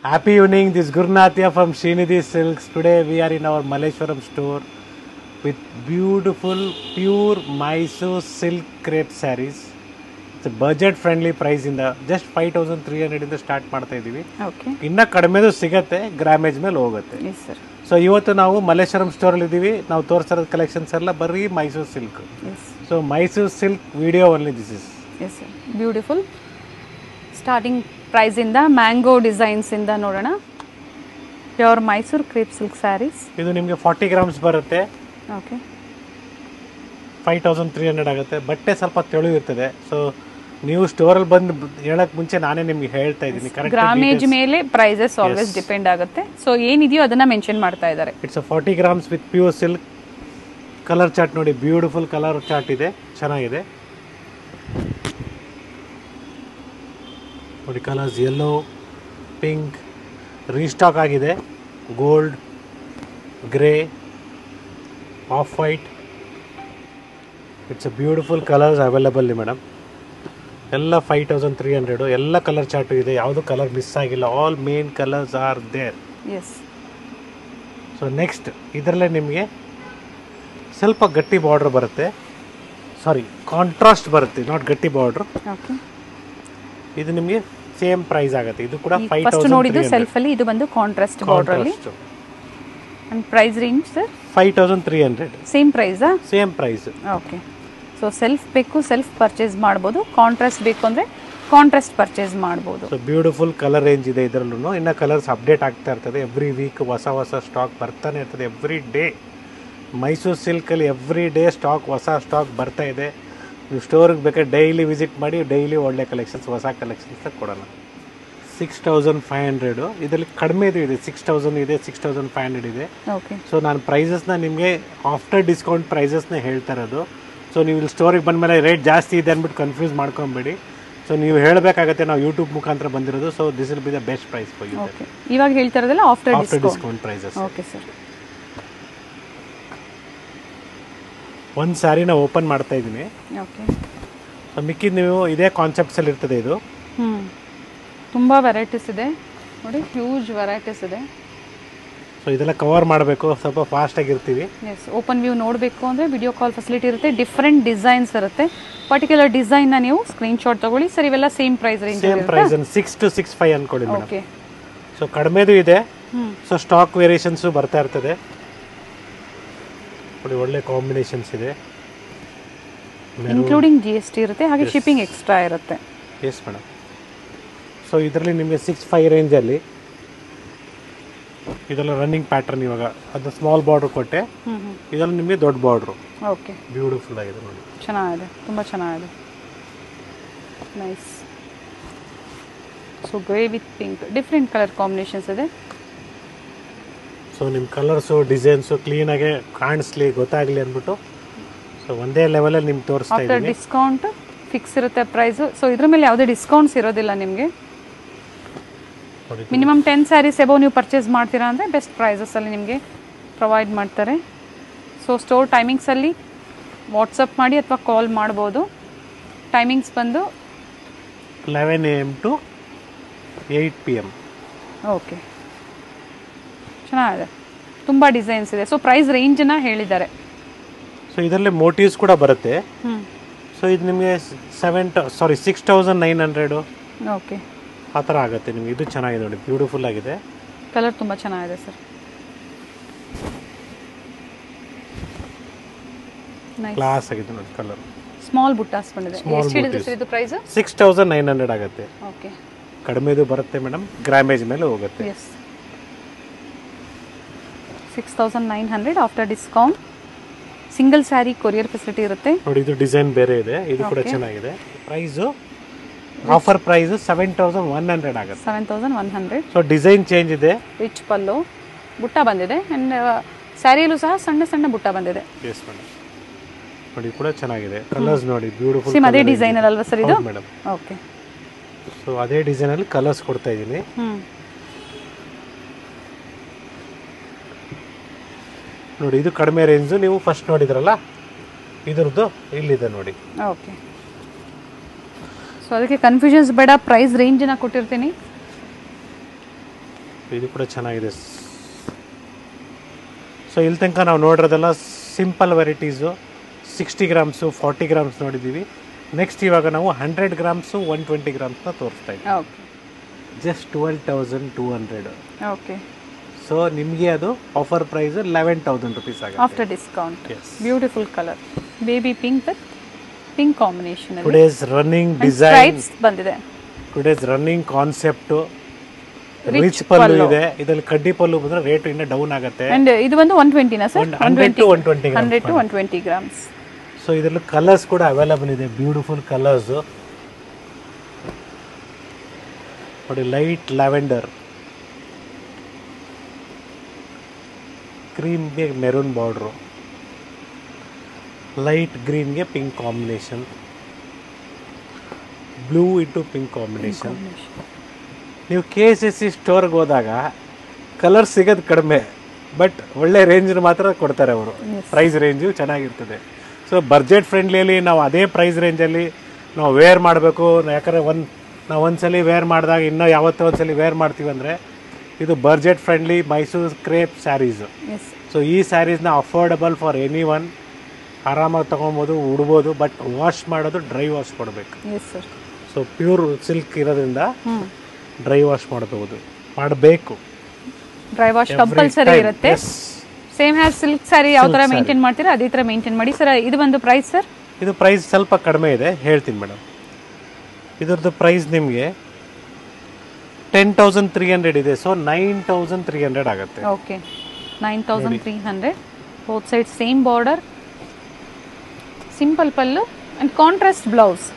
Happy evening, this is Gurnathya from Srinidhi Silks. Today we are in our Malleshwaram store with beautiful pure Mysore silk crepe sarees. It's a budget friendly price ಇಂದ just five thousand three hundred ಇಂದ start ಮಾಡ್ತಾ ಇದೀವಿ okay ಇನ್ನ ಕಡಿಮೆದು ಸಿಗತ್ತೆ grammage ಮೇಲೆ ಹೋಗುತ್ತೆ S sir so ಇವತ್ತು ನಾವು ಮಲ್ಲೇಶ್ವರಂ ಸ್ಟೋರಲ್ಲಿ ಇದ್ದೀವಿ ನಾವು ತೋರಿಸಿರೋದು ಕಲೆಕ್ಷನ್ಸ್ ಎಲ್ಲ ಬರೀ Mysore silk yes so Mysore silk video only this is yes sir beautiful starting ಪ್ರೈಸಿಂದ ಮ್ಯಾಂಗೋ ಡಿಸೈನ್ಸಿಂದ ನೋಡೋಣ pure Mysore crepe silk sarees ಇದು ನಿಮಗೆ ಫಾರ್ಟಿ ಗ್ರಾಮ್ಸ್ ಬರುತ್ತೆ okay five thousand three hundred ಆಗುತ್ತೆ ಬಟ್ಟೆ ಸ್ವಲ್ಪ ತೆಳು ಇರ್ತದೆ ಸೊ ನೀವು ಸ್ಟೋರಲ್ಲಿ ಬಂದು ಹೇಳಕ್ ಮುಂಚೆ ನಾನೇ ನಿಮ್ಗೆ ಹೇಳ್ತಾ ಇದ್ದೀನಿ ಕರೆಕ್ಟ್ ಗ್ರಾಮೇಜ್ ಮೇಲೆ ಪ್ರೈಸಸ್ ಆಲ್ವೇಸ್ ಡಿಪೆಂಡ್ ಆಗುತ್ತೆ ಸೊ ಏನಿದೆಯೋ ಅದನ್ನ ಮೆನ್ಷನ್ ಮಾಡ್ತಾ ಇದ್ದಾರೆ it's forty grams with pure silk colour chart ನೋಡಿ ಬ್ಯೂಟಿಫುಲ್ ಕಲರ್ ಚಾರ್ಟ್ ಇದೆ ಚೆನ್ನಾಗಿದೆ ನೋಡಿ ಕಲರ್ಸ್ ಯೆಲ್ಲೋ ಪಿಂಕ್ ರೀಸ್ಟಾಕ್ ಆಗಿದೆ gold grey off white it's a beautiful colours available madam ಎಲ್ಲ ಫೈವ್ ತೌಸಂಡ್ ತ್ರೀ ಹಂಡ್ರೆಡು ಎಲ್ಲ ಕಲರ್ ಚಾರ್ಟು ಇದೆ ಯಾವುದು colour miss ಆಗಿಲ್ಲ all main colours are there yes so next ಇದರಲ್ಲೇ ನಿಮಗೆ ಸ್ವಲ್ಪ ಗಟ್ಟಿ ಬಾರ್ಡ್ರ್ ಬರುತ್ತೆ ಸಾರಿ ಕಾಂಟ್ರಾಸ್ಟ್ ಬರುತ್ತೆ ನಾಟ್ ಗಟ್ಟಿ ಬಾರ್ಡ್ರ್ ಓಕೆ ಇದು ನಿಮಗೆ ಸೇಮ್ ಪ್ರೈಸ್ ಆಗುತ್ತೆ ಇದು ಕೂಡ ಫೈವ್ ಫಸ್ಟ್ ನೋಡಿದ್ದು ಸೆಲ್ಫ್ ಅಲ್ಲಿ ಇದು ಬಂದು ಕಾಂಟ್ರಾಸ್ಟ್ ಬಾರ್ಡರ್ ಅಲ್ಲಿ and price range sir five thousand three hundred same ಪ್ರೈಸಾ same price okay so self ಬೇಕು ಸೆಲ್ಫ್ ಪರ್ಚೇಸ್ ಮಾಡ್ಬೋದು ಕಾಂಟ್ರಾಸ್ಟ್ ಬೇಕು ಅಂದರೆ ಕಾಂಟ್ರಾಸ್ಟ್ ಪರ್ಚೇಸ್ ಮಾಡ್ಬೋದು ಸೊ ಬ್ಯೂಟಿಫುಲ್ ಕಲರ್ ರೇಂಜ್ ಇದೆ ಇದರಲ್ಲೂ ಇನ್ನು ಕಲರ್ಸ್ ಅಪ್ಡೇಟ್ ಆಗ್ತಾ ಇರ್ತದೆ ಎವ್ರಿ ವೀಕ್ ಹೊಸ ಹೊಸ ಸ್ಟಾಕ್ ಬರ್ತಾನೆ ಇರ್ತದೆ ಎವ್ರಿ ಡೇ ಮೈಸೂರು ಸಿಲ್ಕಲ್ಲಿ ಎವ್ರಿ ಡೇ ಸ್ಟಾಕ್ ಹೊಸ ಸ್ಟಾಕ್ ಬರ್ತಾ ಇದೆ ನೀವು ಸ್ಟೋರಿಗೆ ಬೇಕಾದ್ರೆ ಡೈಲಿ ವಿಸಿಟ್ ಮಾಡಿ ಡೈಲಿ ಒಳ್ಳೆ ಕಲೆಕ್ಷನ್ಸ್ ಹೊಸ ಕಲೆಕ್ಷನ್ಸ್ ಕೊಡೋಣ ಸಿಕ್ಸ್ ತೌಸಂಡ್ ಫೈವ್ ಹಂಡ್ರೆಡು ಇದರಲ್ಲಿ ಕಡಿಮೆದು ಇದೆ ಸಿಕ್ಸ್ ತೌಸಂಡ್ ಇದೆ ಸಿಕ್ಸ್ ತೌಸಂಡ್ ಫೈವ್ ಹಂಡ್ರೆಡ್ ಇದೆ ಓಕೆ ಸೊ ನಾನು ಪ್ರೈಸಸ್ನ ನಿಮಗೆ ಆಫ್ಟರ್ ಡಿಸ್ಕೌಂಟ್ ಪ್ರೈಸಸ್ನ ಹೇಳ್ತಾ ಇರೋದು ಸೊ ನೀವು ಇಲ್ಲಿ ಸ್ಟೋರಿಗೆ ಬಂದಮೇಲೆ ರೇಟ್ ಜಾಸ್ತಿ ಇದೆ ಅಂದ್ಬಿಟ್ಟು ಕನ್ಫ್ಯೂಸ್ ಮಾಡ್ಕೊಬೇಡಿ ಸೊ ನೀವು ಹೇಳಬೇಕಾಗತ್ತೆ ನಾವು ಯೂಟ್ಯೂಬ್ ಮುಖಾಂತರ ಬಂದಿರೋದು so this will be the best price for you okay ಇವಾಗ ಹೇಳ್ತಾ ಇರೋದಲ್ಲ after after discount discount prices okay sir ಒಂದು ಸ್ಯಾರಿನ ಓಪನ್ ಮಾಡ್ತಾ ಇದ್ದೀನಿ ಓಕೆ ಸೊ ಮಿಕ್ಕಿದ ನೀವು ಇದೇ ಕಾನ್ಸೆಪ್ಟ್ಸಲ್ಲಿ ಇರ್ತದೆ ಇದು ಹ್ಞೂ ತುಂಬ ವೆರೈಟೀಸ್ ಇದೆ ನೋಡಿ ಹ್ಯೂಜ್ ವೆರೈಟೀಸ್ ಇದೆ ಸೊ ಇದೆಲ್ಲ ಕವರ್ ಮಾಡಬೇಕು ಸ್ವಲ್ಪ ಫಾಸ್ಟಾಗಿ ಇರ್ತೀವಿ ಎಸ್ ಓಪನ್ ವ್ಯೂ ನೋಡಬೇಕು ಅಂದರೆ ವಿಡಿಯೋ ಕಾಲ್ ಫೆಸಿಲಿಟಿ ಇರುತ್ತೆ ಡಿಫ್ರೆಂಟ್ ಡಿಸೈನ್ಸ್ ಇರುತ್ತೆ ಪರ್ಟಿಕ್ಯುಲರ್ ಡಿಸೈನ್ನ ನೀವು ಸ್ಕ್ರೀನ್ಶಾಟ್ ತಗೊಳ್ಳಿ ಸರ್ ಇವೆಲ್ಲ same price range same price six to six five ಅನ್ಕೊಳ್ಳಿ ಮೇಡಮ್ ಓಕೆ ಸೊ ಕಡಿಮೆದು ಇದೆ ಹ್ಞೂ ಸೊ ಸ್ಟಾಕ್ ವೇರಿಯೇಷನ್ಸು ಬರ್ತಾ ಇರ್ತದೆ ನೋಡಿ ಒಳ್ಳೆ ಕಾಂಬಿನೇಷನ್ಸ್ ಇದೆ ಇನ್ಕ್ಲೂಡಿಂಗ್ ಜಿ ಎಸ್ ಟಿ ಇರುತ್ತೆ ಹಾಗೆ ಶಿಪ್ಪಿಂಗ್ ಎಕ್ಸ್ಟ್ರಾ ಇರುತ್ತೆ ಎಸ್ ಮೇಡಮ್ ಸೊ ಇದರಲ್ಲಿ ನಿಮಗೆ ಸಿಕ್ಸ್ ಫೈವ್ ರೇಂಜಲ್ಲಿ ಇದೆಲ್ಲ ರನ್ನಿಂಗ್ ಪ್ಯಾಟರ್ನ್ ಇವಾಗ ಅದು ಸ್ಮಾಲ್ ಬಾರ್ಡ್ರ್ ಕೊಟ್ಟೆ ಹ್ಞೂ ಹ್ಞೂ ಇದರಲ್ಲಿ ನಿಮಗೆ ದೊಡ್ಡ ಬಾರ್ಡ್ರು ಓಕೆ ಬ್ಯೂಟಿಫುಲ್ ಆಗಿದೆ ನೋಡಿ ಚೆನ್ನಾಗಿದೆ ತುಂಬ ಚೆನ್ನಾಗಿದೆ nice so grey with pink different colour combinations ಇದೆ ಸೊ ನಿಮ್ಮ ಕಲರ್ಸು ಡಿಸೈನ್ಸು ಕ್ಲೀನಾಗೆ ಕಾಣಿಸ್ಲಿ ಗೊತ್ತಾಗಲಿ ಅಂದ್ಬಿಟ್ಟು ಸೊ ಒಂದೇ ಲೆವೆಲಲ್ಲಿ ನಿಮ್ಗೆ ತೋರಿಸ್ತಾ ಆಫ್ಟರ್ ಇದ್ದೀನಿ ಡಿಸ್ಕೌಂಟ್ ಫಿಕ್ಸ್ ಇರುತ್ತೆ ಪ್ರೈಸು ಸೊ ಇದ್ರ ಮೇಲೆ ಯಾವುದೇ ಡಿಸ್ಕೌಂಟ್ಸ್ ಇರೋದಿಲ್ಲ ನಿಮಗೆ ನೋಡಿ ಮಿನಿಮಮ್ ಟೆನ್ ಸ್ಯಾರೀಸ್ ಎಬೋ ನೀವು ಪರ್ಚೇಸ್ ಮಾಡ್ತೀರಾ ಅಂದರೆ ಬೆಸ್ಟ್ ಪ್ರೈಸಸಲ್ಲಿ ನಿಮಗೆ ಪ್ರೊವೈಡ್ ಮಾಡ್ತಾರೆ ಸೊ ಸ್ಟೋರ್ ಟೈಮಿಂಗ್ಸಲ್ಲಿ ವಾಟ್ಸಪ್ ಮಾಡಿ ಅಥವಾ ಕಾಲ್ ಮಾಡ್ಬೋದು ಟೈಮಿಂಗ್ಸ್ ಬಂದು eleven A M to eight P M okay ಚೆನ್ನಾಗಿದೆ ತುಂಬ ಡಿಸೈನ್ಸ್ ಇದೆ ಸೊ ಪ್ರೈಸ್ ರೇಂಜನ್ನ ಹೇಳಿದ್ದಾರೆ ಸೊ ಇದರಲ್ಲಿ ಮೋಟಿವ್ಸ್ ಕೂಡ ಬರುತ್ತೆ ಹ್ಞೂ ಸೊ ಇದು ನಿಮಗೆ seven sorry six thousand nine hundred okay ಆ ಥರ ಆಗುತ್ತೆ ನಿಮಗೆ ಇದು ಚೆನ್ನಾಗಿದೆ ನೋಡಿ ಬ್ಯೂಟಿಫುಲ್ ಆಗಿದೆ ಕಲರ್ ತುಂಬ ಚೆನ್ನಾಗಿದೆ ಸರ್ ನೈಸ್ ಕ್ಲಾಸ್ ಆಗಿದೆ ನೋಡಿ ಕಲರ್ ಸ್ಮಾಲ್ ಬುಟ್ಟಾಸ್ ಬಂದಿದೆ Small ಎಷ್ಟು ಹೇಳಿದ್ರು buttas. ಸರ್ ಇದು price six thousand nine hundred ಆಗುತ್ತೆ ಓಕೆ ಕಡಿಮೆದು ಬರುತ್ತೆ ಮೇಡಮ್ ಗ್ರಾಮೇಜ್ ಮೇಲೆ ಹೋಗುತ್ತೆ yes six thousand nine hundred after discount single saree courier facility ಇರುತ್ತೆ ನೋಡಿ ಇದು ಡಿಸೈನ್ ಬೇರೆ ಇದೆ ಇದು ಕೂಡ Okay. ಚೆನ್ನಾಗಿದೆ price offer price seven thousand one hundred ಆಗುತ್ತೆ seven thousand one hundred so design change ಇದೆ ರಿಚ್ ಪಲ್ಲು ಬುಟ್ಟ ಬಂದಿದೆ ಆ್ಯಂಡ್ ಸ್ಯಾರಿಯಲ್ಲೂ ಸಹ ಸಣ್ಣ ಸಣ್ಣ ಬುಟ್ಟ ಬಂದಿದೆ ಎಸ್ ಮೇಡಮ್ ನೋಡಿ ಕೂಡ ಚೆನ್ನಾಗಿದೆ ಕಲರ್ಸ್ ನೋಡಿ ಬ್ಯೂಟಿಫುಲ್ ಸೇಮ್ ಅದೇ ಡಿಸೈನರ್ ಅಲ್ವಾ ಸರ್ ಇದು ಮೇಡಮ್ ಓಕೆ ಸೊ ಅದೇ ಡಿಸೈನಲ್ಲಿ ಕಲರ್ಸ್ ಕೊಡ್ತಾ ಇದ್ದೀನಿ ಹ್ಞೂ ನೋಡಿ ಇದು ಕಡಿಮೆ ರೇಂಜು ನೀವು ಫಸ್ಟ್ ನೋಡಿದ್ರಲ್ಲ ಇದ್ರದ್ದು ಇಲ್ಲಿದೆ ನೋಡಿ ಓಕೆ ಸೊ ಅದಕ್ಕೆ ಕನ್ಫ್ಯೂಷನ್ಸ್ ಬೇಡ ಪ್ರೈಸ್ ರೇಂಜನ್ನ ಕೊಟ್ಟಿರ್ತೀನಿ ಇದು ಕೂಡ ಚೆನ್ನಾಗಿದೆ ಸೊ ಇಲ್ಲಿ ತನಕ ನಾವು ನೋಡಿರೋದೆಲ್ಲ simple varieties sixty grams forty grams ನೋಡಿದ್ದೀವಿ ನೆಕ್ಸ್ಟ್ ಇವಾಗ ನಾವು ಹಂಡ್ರೆಡ್ ಗ್ರಾಮ್ಸು ಒನ್ ಟ್ವೆಂಟಿ ಗ್ರಾಮ್ಸ್ನ ತೋರಿಸ್ತಾ ಇದ್ದೀವಿ okay just twelve thousand two hundred okay so ನಿಮಗೆ ಅದು offer price eleven thousand rupees ಆಗುತ್ತೆ after discount yes beautiful colour baby pink with pink combination ಅಲ್ಲಿ ಟುಡೇಸ್ ರನ್ನಿಂಗ್ ಡಿಸೈನ್ ಸ್ಟ್ರೈಪ್ಸ್ ಬಂದಿದೆ today's running concept Rich rich pallu pallu. ಇದೆ ಇದರಲ್ಲಿ ಕಡ್ಡಿ ಪಲ್ಲು ಬಂದ್ರೆ rate ಇನ್ನೂ ಡೌನ್ ಆಗುತ್ತೆ ಅಂಡ್ ಇದು ಬಂದು ಒನ್ ಟ್ವೆಂಟಿನಾ ಸರ್ ಒಂದು hundred to one twenty hundred to one twenty grams so ಇದರಲ್ಲಿ ಕಲರ್ಸ್ ಕೂಡ ಅವೈಲಬಲ್ ಇದೆ ಬ್ಯೂಟಿಫುಲ್ ಕಲರ್ಸು ನೋಡಿ ಲೈಟ್ ಲ್ಯಾವೆಂಡರ್ ಕ್ರೀಮ್ಗೆ ಮೆರೂನ್ ಬಾರ್ಡ್ರು ಲೈಟ್ ಗ್ರೀನ್ಗೆ pink combination blue into pink combination ನೀವು ಕೆ ಎಸ್ ಎಸ್ ಸಿ ಸ್ಟೋರ್ಗೆ ಹೋದಾಗ ಕಲರ್ ಸಿಗೋದು ಕಡಿಮೆ ಬಟ್ ಒಳ್ಳೆ ರೇಂಜ್ ಮಾತ್ರ ಕೊಡ್ತಾರೆ ಅವರು ಪ್ರೈಸ್ ರೇಂಜು ಚೆನ್ನಾಗಿರ್ತದೆ ಸೊ ಬಡ್ಜೆಟ್ ಫ್ರೆಂಡ್ಲಿಯಲ್ಲಿ ನಾವು ಅದೇ ಪ್ರೈಸ್ ರೇಂಜಲ್ಲಿ ನಾವು ವೇರ್ ಮಾಡಬೇಕು ಯಾಕಂದರೆ ಒಂದು ನಾವು ಒಂದ್ಸಲಿ ವೇರ್ ಮಾಡಿದಾಗ ಇನ್ನೂ ಯಾವತ್ತೋ ಒಂದ್ಸಲಿ ವೇರ್ ಮಾಡ್ತೀವಿ ಅಂದರೆ ಇದು budget friendly Mysore crepe sarees yes so ಈ ಸ್ಯಾರೀಸ್ನ ಅಫೋರ್ಡಬಲ್ ಫಾರ್ ಎನಿ ಒನ್ ಆರಾಮಾಗಿ ತೊಗೊಬೋದು ಉಡ್ಬೋದು ಬಟ್ ವಾಶ್ ಮಾಡೋದು ಡ್ರೈ ವಾಶ್ ಕೊಡಬೇಕು yes sir so pure silk ಇರೋದ್ರಿಂದ ಹ್ಞೂ ಡ್ರೈ ವಾಶ್ ಮಾಡಬಹುದು ಮಾಡಬೇಕು ಡ್ರೈ ವಾಶ್ ಕಂಪಲ್ಸರಿ ಇರುತ್ತೆ ಸೇಮ್ ಹ್ಯಾಸ್ ಸಿಲ್ಕ್ ಸ್ಯಾರಿ ಯಾವ ಥರ ಮೇಂಟೈನ್ ಮಾಡ್ತೀರಾ ಅದೇ ಥರ ಮೇಂಟೈನ್ ಮಾಡಿ ಸರ್ ಇದು ಬಂದು ಪ್ರೈಸ್ ಸರ್ ಇದು ಪ್ರೈಸ್ ಸ್ವಲ್ಪ ಕಡಿಮೆ ಇದೆ ಹೇಳ್ತೀನಿ ಮೇಡಮ್ ಇದ್ರದ್ದು ಪ್ರೈಸ್ ನಿಮಗೆ ಟೆನ್ ತೌಸಂಡ್ ತ್ರೀ ಹಂಡ್ರೆಡ್ ಇದೆ so nine thousand three hundred ಆಗುತ್ತೆ okay nine thousand three hundred both side same border simple pallu and contrast blouse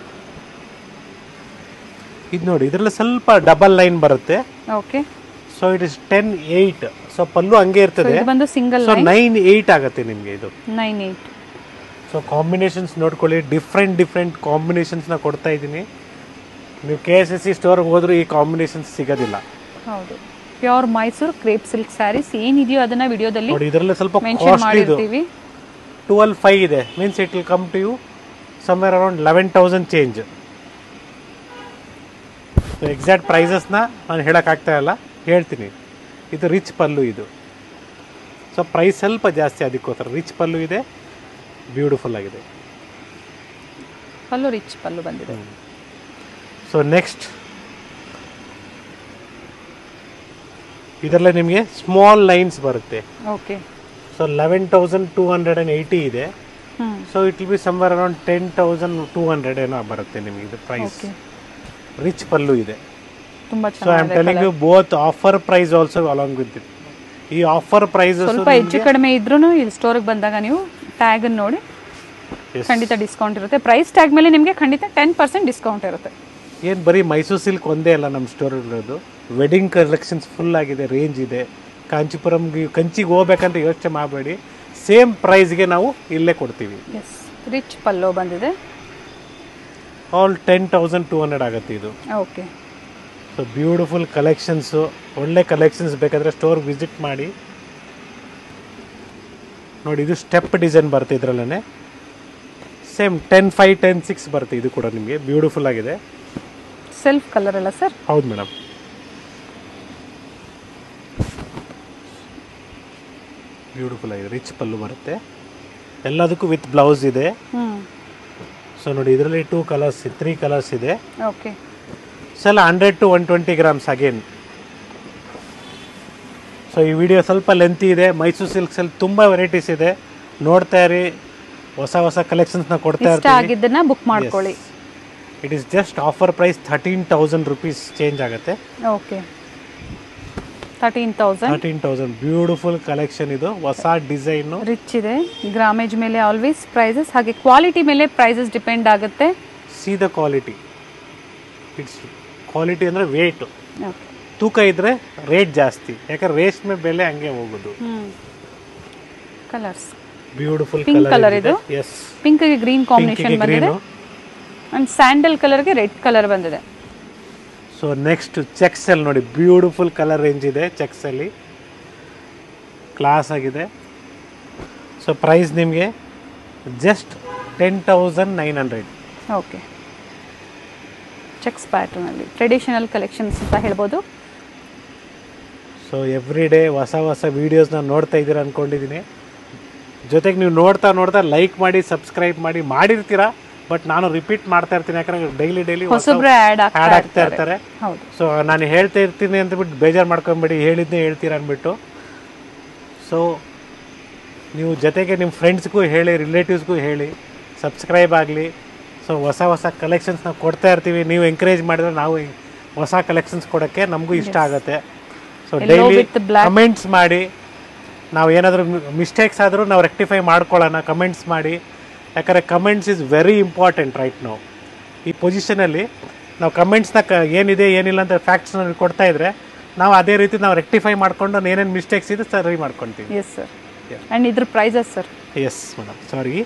ಇದು ನೋಡಿ ಇದರಲ್ಲಿ ಸ್ವಲ್ಪ ಡಬಲ್ ಲೈನ್ ಬರುತ್ತೆ okay so it is ten eight so pallu ಹಂಗೆ ಇರ್ತದೆ ಇದು ಬಂದು ಸಿಂಗಲ್ ಸೊ ನೈನ್ ಏಯ್ಟ್ ಆಗುತ್ತೆ ನಿಮಗೆ ಇದು ನೈನ್ ಏಯ್ಟ್ ಸೊ ಕಾಂಬಿನೇಷನ್ಸ್ ನೋಡ್ಕೊಳ್ಳಿ ಡಿಫ್ರೆಂಟ್ ಡಿಫ್ರೆಂಟ್ ಕಾಂಬಿನೇಷನ್ಸ್ನ ಕೊಡ್ತಾ ಇದ್ದೀನಿ ನೀವು ಕೆ ಎಸ್ ಎಸ್ ಸಿ ಸ್ಟೋರ್ಗೆ ಹೋದ್ರೂ ಈ ಕಾಂಬಿನೇಷನ್ಸ್ ಸಿಗೋದಿಲ್ಲ ಹೌದು pure Mysuru crepe silk sarees ಏನಿದೆಯೋ ಅದನ್ನ ವಿಡಿಯೋದಲ್ಲಿ ನೋಡಿ ಇದರಲ್ಲಿ ಸ್ವಲ್ಪ ಮೆನ್ಷನ್ ಕಾಸ್ಟ್ಲಿ ಇದು ಮಾಡಿರ್ತೀವಿ ಟ್ವೆಲ್ ಫೈವ್ ಇದೆ means it will come to you somewhere around eleven thousand change exact ಪ್ರೈಸಸ್ನ ನಾನು ಹೇಳೋಕ್ಕಾಗ್ತಾ ಇಲ್ಲ ಹೇಳ್ತೀನಿ ಇದು ರಿಚ್ ಪಲ್ಲು ಇದು ಸೊ ಪ್ರೈಸ್ ಸ್ವಲ್ಪ ಜಾಸ್ತಿ ಅದಕ್ಕೋಸ್ಕರ ರಿಚ್ ಪಲ್ಲು ಇದೆ ಬ್ಯೂಟಿಫುಲ್ ಆಗಿದೆ ಪಲ್ಲು ರಿಚ್ ಪಲ್ಲು ಬಂದಿದೆ ಸೊ ನೆಕ್ಸ್ಟ್ ಇದರಲ್ಲೇ ನಿಮಗೆ ಸ್ಮಾಲ್ ಲೈನ್ಸ್ ಬರುತ್ತೆ okay so eleven thousand two hundred and eighty ಇದೆ ಹ್ಞೂ so it will be somewhere around ten thousand two hundred ಏನೋ ಬರುತ್ತೆ ನಿಮಗೆ ಇದು ಪ್ರೈಸ್ ಓಕೆ ರಿಚ್ ಪಲ್ಲು ಇದೆ ತುಂಬ ಸೊ ಐ ಆಮ್ ಚೆನ್ನಾಗಿದೆ telling you both offer price also along with it ಈ ಆಫರ್ ಪ್ರೈಸ್ ಸ್ವಲ್ಪ ಹೆಚ್ಚು ಕಡಿಮೆ ಇದ್ರೂ ಇಲ್ಲಿ ಸ್ಟೋರಿಗೆ ಬಂದಾಗ ನೀವು ಟ್ಯಾಗ್ ನೋಡಿ ಖಂಡಿತ ಡಿಸ್ಕೌಂಟ್ ಇರುತ್ತೆ ಪ್ರೈಸ್ ಟ್ಯಾಗ್ ಮೇಲೆ ನಿಮಗೆ ಖಂಡಿತ ಟೆನ್ ಪರ್ಸೆಂಟ್ ಡಿಸ್ಕೌಂಟ್ ಇರುತ್ತೆ ಏನು ಬರೀ ಮೈಸೂರು ಸಿಲ್ಕ್ ಒಂದೇ ಅಲ್ಲ ನಮ್ಮ ಸ್ಟೋರ್ ಇರೋದು ವೆಡ್ಡಿಂಗ್ ಕಲೆಕ್ಷನ್ಸ್ ಫುಲ್ ಆಗಿದೆ ರೇಂಜ್ ಇದೆ ಕಾಂಚಿಪುರಂಗೆ ಕಂಚಿಗೆ ಹೋಗ್ಬೇಕಂತ ಯೋಚನೆ ಮಾಡಬೇಡಿ ಸೇಮ್ ಪ್ರೈಸ್ಗೆ ನಾವು ಇಲ್ಲೇ ಕೊಡ್ತೀವಿ ಎಸ್ ರಿಚ್ ಪಲ್ಲೋ ಬಂದಿದೆ all ten thousand two hundred ಆಗುತ್ತೆ ಇದು ಓಕೆ ಸೊ ಬ್ಯೂಟಿಫುಲ್ ಕಲೆಕ್ಷನ್ಸು ಒಳ್ಳೆ ಕಲೆಕ್ಷನ್ಸ್ ಬೇಕಾದರೆ ಸ್ಟೋರ್ ವಿಸಿಟ್ ಮಾಡಿ ನೋಡಿ ಇದು ಸ್ಟೆಪ್ ಡಿಸೈನ್ ಬರುತ್ತೆ ಇದರಲ್ಲೇ same ten five ten six ಬರುತ್ತೆ ಇದು ಕೂಡ ನಿಮಗೆ ಬ್ಯೂಟಿಫುಲ್ ಆಗಿದೆ ಸೆಲ್ಫ್ ಕಲರ್ ಅಲ್ಲ ಸರ್ ಹೌದು ಮೇಡಮ್ ಬ್ಯೂಟಿಫುಲ್ ಆಗಿದೆ ರಿಚ್ ಪಲ್ಲು ಬರುತ್ತೆ ಎಲ್ಲದಕ್ಕೂ ವಿತ್ ಬ್ಲೌಸ್ ಇದೆ ಹ್ಞೂ ಸೊ ನೋಡಿ ಇದರಲ್ಲಿ ಟೂ ಕಲರ್ಸ್ ತ್ರೀ ಕಲರ್ಸ್ ಇದೆ ಓಕೆ ಸಲ hundred to one twenty grams again so ಈ ವಿಡಿಯೋ ಸ್ವಲ್ಪ ಲೆಂತಿ ಇದೆ ಮೈಸೂರು ಸಿಲ್ಕ್ಸಲ್ಲಿ ತುಂಬ ವೆರೈಟೀಸ್ ಇದೆ ನೋಡ್ತಾ ಇರಿ ಹೊಸ ಹೊಸ ಕಲೆಕ್ಷನ್ಸ್ನ ಕೊಡ್ತಾ ಇಷ್ಟ ಇರ್ತೀವಿ ಆಗಿದ್ದನ್ನ ಬುಕ್ ಮಾಡ್ಕೊಳ್ಳಿ it is just offer price thirteen thousand rupees change ಆಗುತ್ತೆ okay thirteen thousand thirteen thousand beautiful collection ಇದು ಹೊಸ ಡಿಸೈನು ರಿಚ್ ಇದೆ ಗ್ರಾಮೇಜ್ ಮೇಲೆ ಆಲ್ವೇಸ್ ಪ್ರೈಸಸ್ ಹಾಗೆ ಕ್ವಾಲಿಟಿ ಮೇಲೆ ಪ್ರೈಸಸ್ ಡಿಪೆಂಡ್ ಆಗುತ್ತೆ see the quality it's quality ಅಂದರೆ ವೇಟು ಓಕೆ ತೂಕ ಇದ್ದರೆ ರೇಟ್ ಜಾಸ್ತಿ ಯಾಕಂದ್ರೆ ರೇಷ್ಮೆ ಬೆಲೆ ಹಂಗೆ ಹೋಗೋದು ಹ್ಞೂ colours beautiful Pink colour colour ಇದು? ಎಸ್ ಪಿಂಕ್ಗೆ ಗ್ರೀನ್ ಕಾಂಬಿನೇಷನ್ ಬಂದಿದೆ ಗ್ರೀನು ಅಂಡ್ ಸ್ಯಾಂಡಲ್ ಕಲರ್ಗೆ ರೆಡ್ ಕಲರ್ ಬಂದಿದೆ ಸೊ ನೆಕ್ಸ್ಟ್ ಚೆಕ್ಸ್ ಅಲ್ಲಿ ನೋಡಿ ಬ್ಯೂಟಿಫುಲ್ ಕಲರ್ ರೇಂಜ್ ಇದೆ ಚೆಕ್ಸ್ ಅಲ್ಲಿ ಕ್ಲಾಸ್ ಆಗಿದೆ ಸೊ ಪ್ರೈಸ್ ನಿಮಗೆ just ten thousand nine hundred okay checks ಪ್ಯಾಟರ್ನಲ್ಲಿ ಟ್ರೆಡಿಷನಲ್ ಕಲೆಕ್ಷನ್ಸ್ ಅಂತ ಹೇಳ್ಬೋದು ಸೊ ಎವ್ರಿ ಡೇ ಹೊಸ ಹೊಸ ವೀಡಿಯೋಸ್ನ ನೋಡ್ತಾ ಇದ್ದೀರಾ ಅಂದ್ಕೊಂಡಿದ್ದೀನಿ ಜೊತೆಗೆ ನೀವು ನೋಡ್ತಾ ನೋಡ್ತಾ ಲೈಕ್ ಮಾಡಿ ಸಬ್ಸ್ಕ್ರೈಬ್ ಮಾಡಿ ಮಾಡಿರ್ತೀರಾ ಬಟ್ ನಾನು ರಿಪೀಟ್ ಮಾಡ್ತಾ ಇರ್ತೀನಿ ಯಾಕಂದ್ರೆ ಡೈಲಿ ಡೈಲಿ ಹೊಸಬ್ರೆ ಆ್ಯಡ್ ಆ್ಯಡ್ ಆಗ್ತಾ ಆಗ್ತಾ ಇರ್ತಾರೆ ಹೌದು ಸೊ ನಾನು ಹೇಳ್ತಾ ಇರ್ತೀನಿ ಅಂತ ಬಿಟ್ಟು ಬೇಜಾರು ಮಾಡ್ಕೊಂಬೇಡಿ ಹೇಳಿದ್ದೇ ಹೇಳ್ತೀರಾ ಅಂದ್ಬಿಟ್ಟು ಸೊ ನೀವು ಜೊತೆಗೆ ನಿಮ್ಮ ಫ್ರೆಂಡ್ಸ್ಗೂ ಹೇಳಿ ರಿಲೇಟಿವ್ಸ್ಗೂ ಹೇಳಿ ಸಬ್ಸ್ಕ್ರೈಬ್ ಆಗಲಿ ಸೊ ಹೊಸ ಹೊಸ ಕಲೆಕ್ಷನ್ಸ್ ನಾವು ಕೊಡ್ತಾ ಇರ್ತೀವಿ ನೀವು ಎಂಕರೇಜ್ ಮಾಡಿದ್ರೆ ನಾವು ಹೊಸ ಕಲೆಕ್ಷನ್ಸ್ ಕೊಡೋಕ್ಕೆ ನಮಗೂ ಇಷ್ಟ ಆಗುತ್ತೆ so Yellow daily with black. Comments ಮಾಡಿ ನಾವು ಏನಾದರೂ ಮಿಸ್ಟೇಕ್ಸ್ ಆದರೂ ನಾವು ರೆಕ್ಟಿಫೈ ಮಾಡ್ಕೊಳ್ಳೋಣ ಕಮೆಂಟ್ಸ್ ಮಾಡಿ ಯಾಕಂದರೆ comments is very important right ನಾವು ಈ ಪೊಸಿಷನಲ್ಲಿ ನಾವು ಕಮೆಂಟ್ಸ್ನ ಕ ಏನಿದೆ ಏನಿಲ್ಲ ಅಂತ ಫ್ಯಾಕ್ಟ್ಸ್ನ ಕೊಡ್ತಾ ಇದ್ರೆ ನಾವು ಅದೇ ರೀತಿ ನಾವು ರೆಕ್ಟಿಫೈ ಮಾಡ್ಕೊಂಡು ಏನೇನು ಮಿಸ್ಟೇಕ್ಸ್ ಇದೆ ಸರಿ ಮಾಡ್ಕೊತೀವಿ ಎಸ್ ಸರ್ ಆ್ಯಂಡ್ ಇದ್ರ prices sir yes madam sorry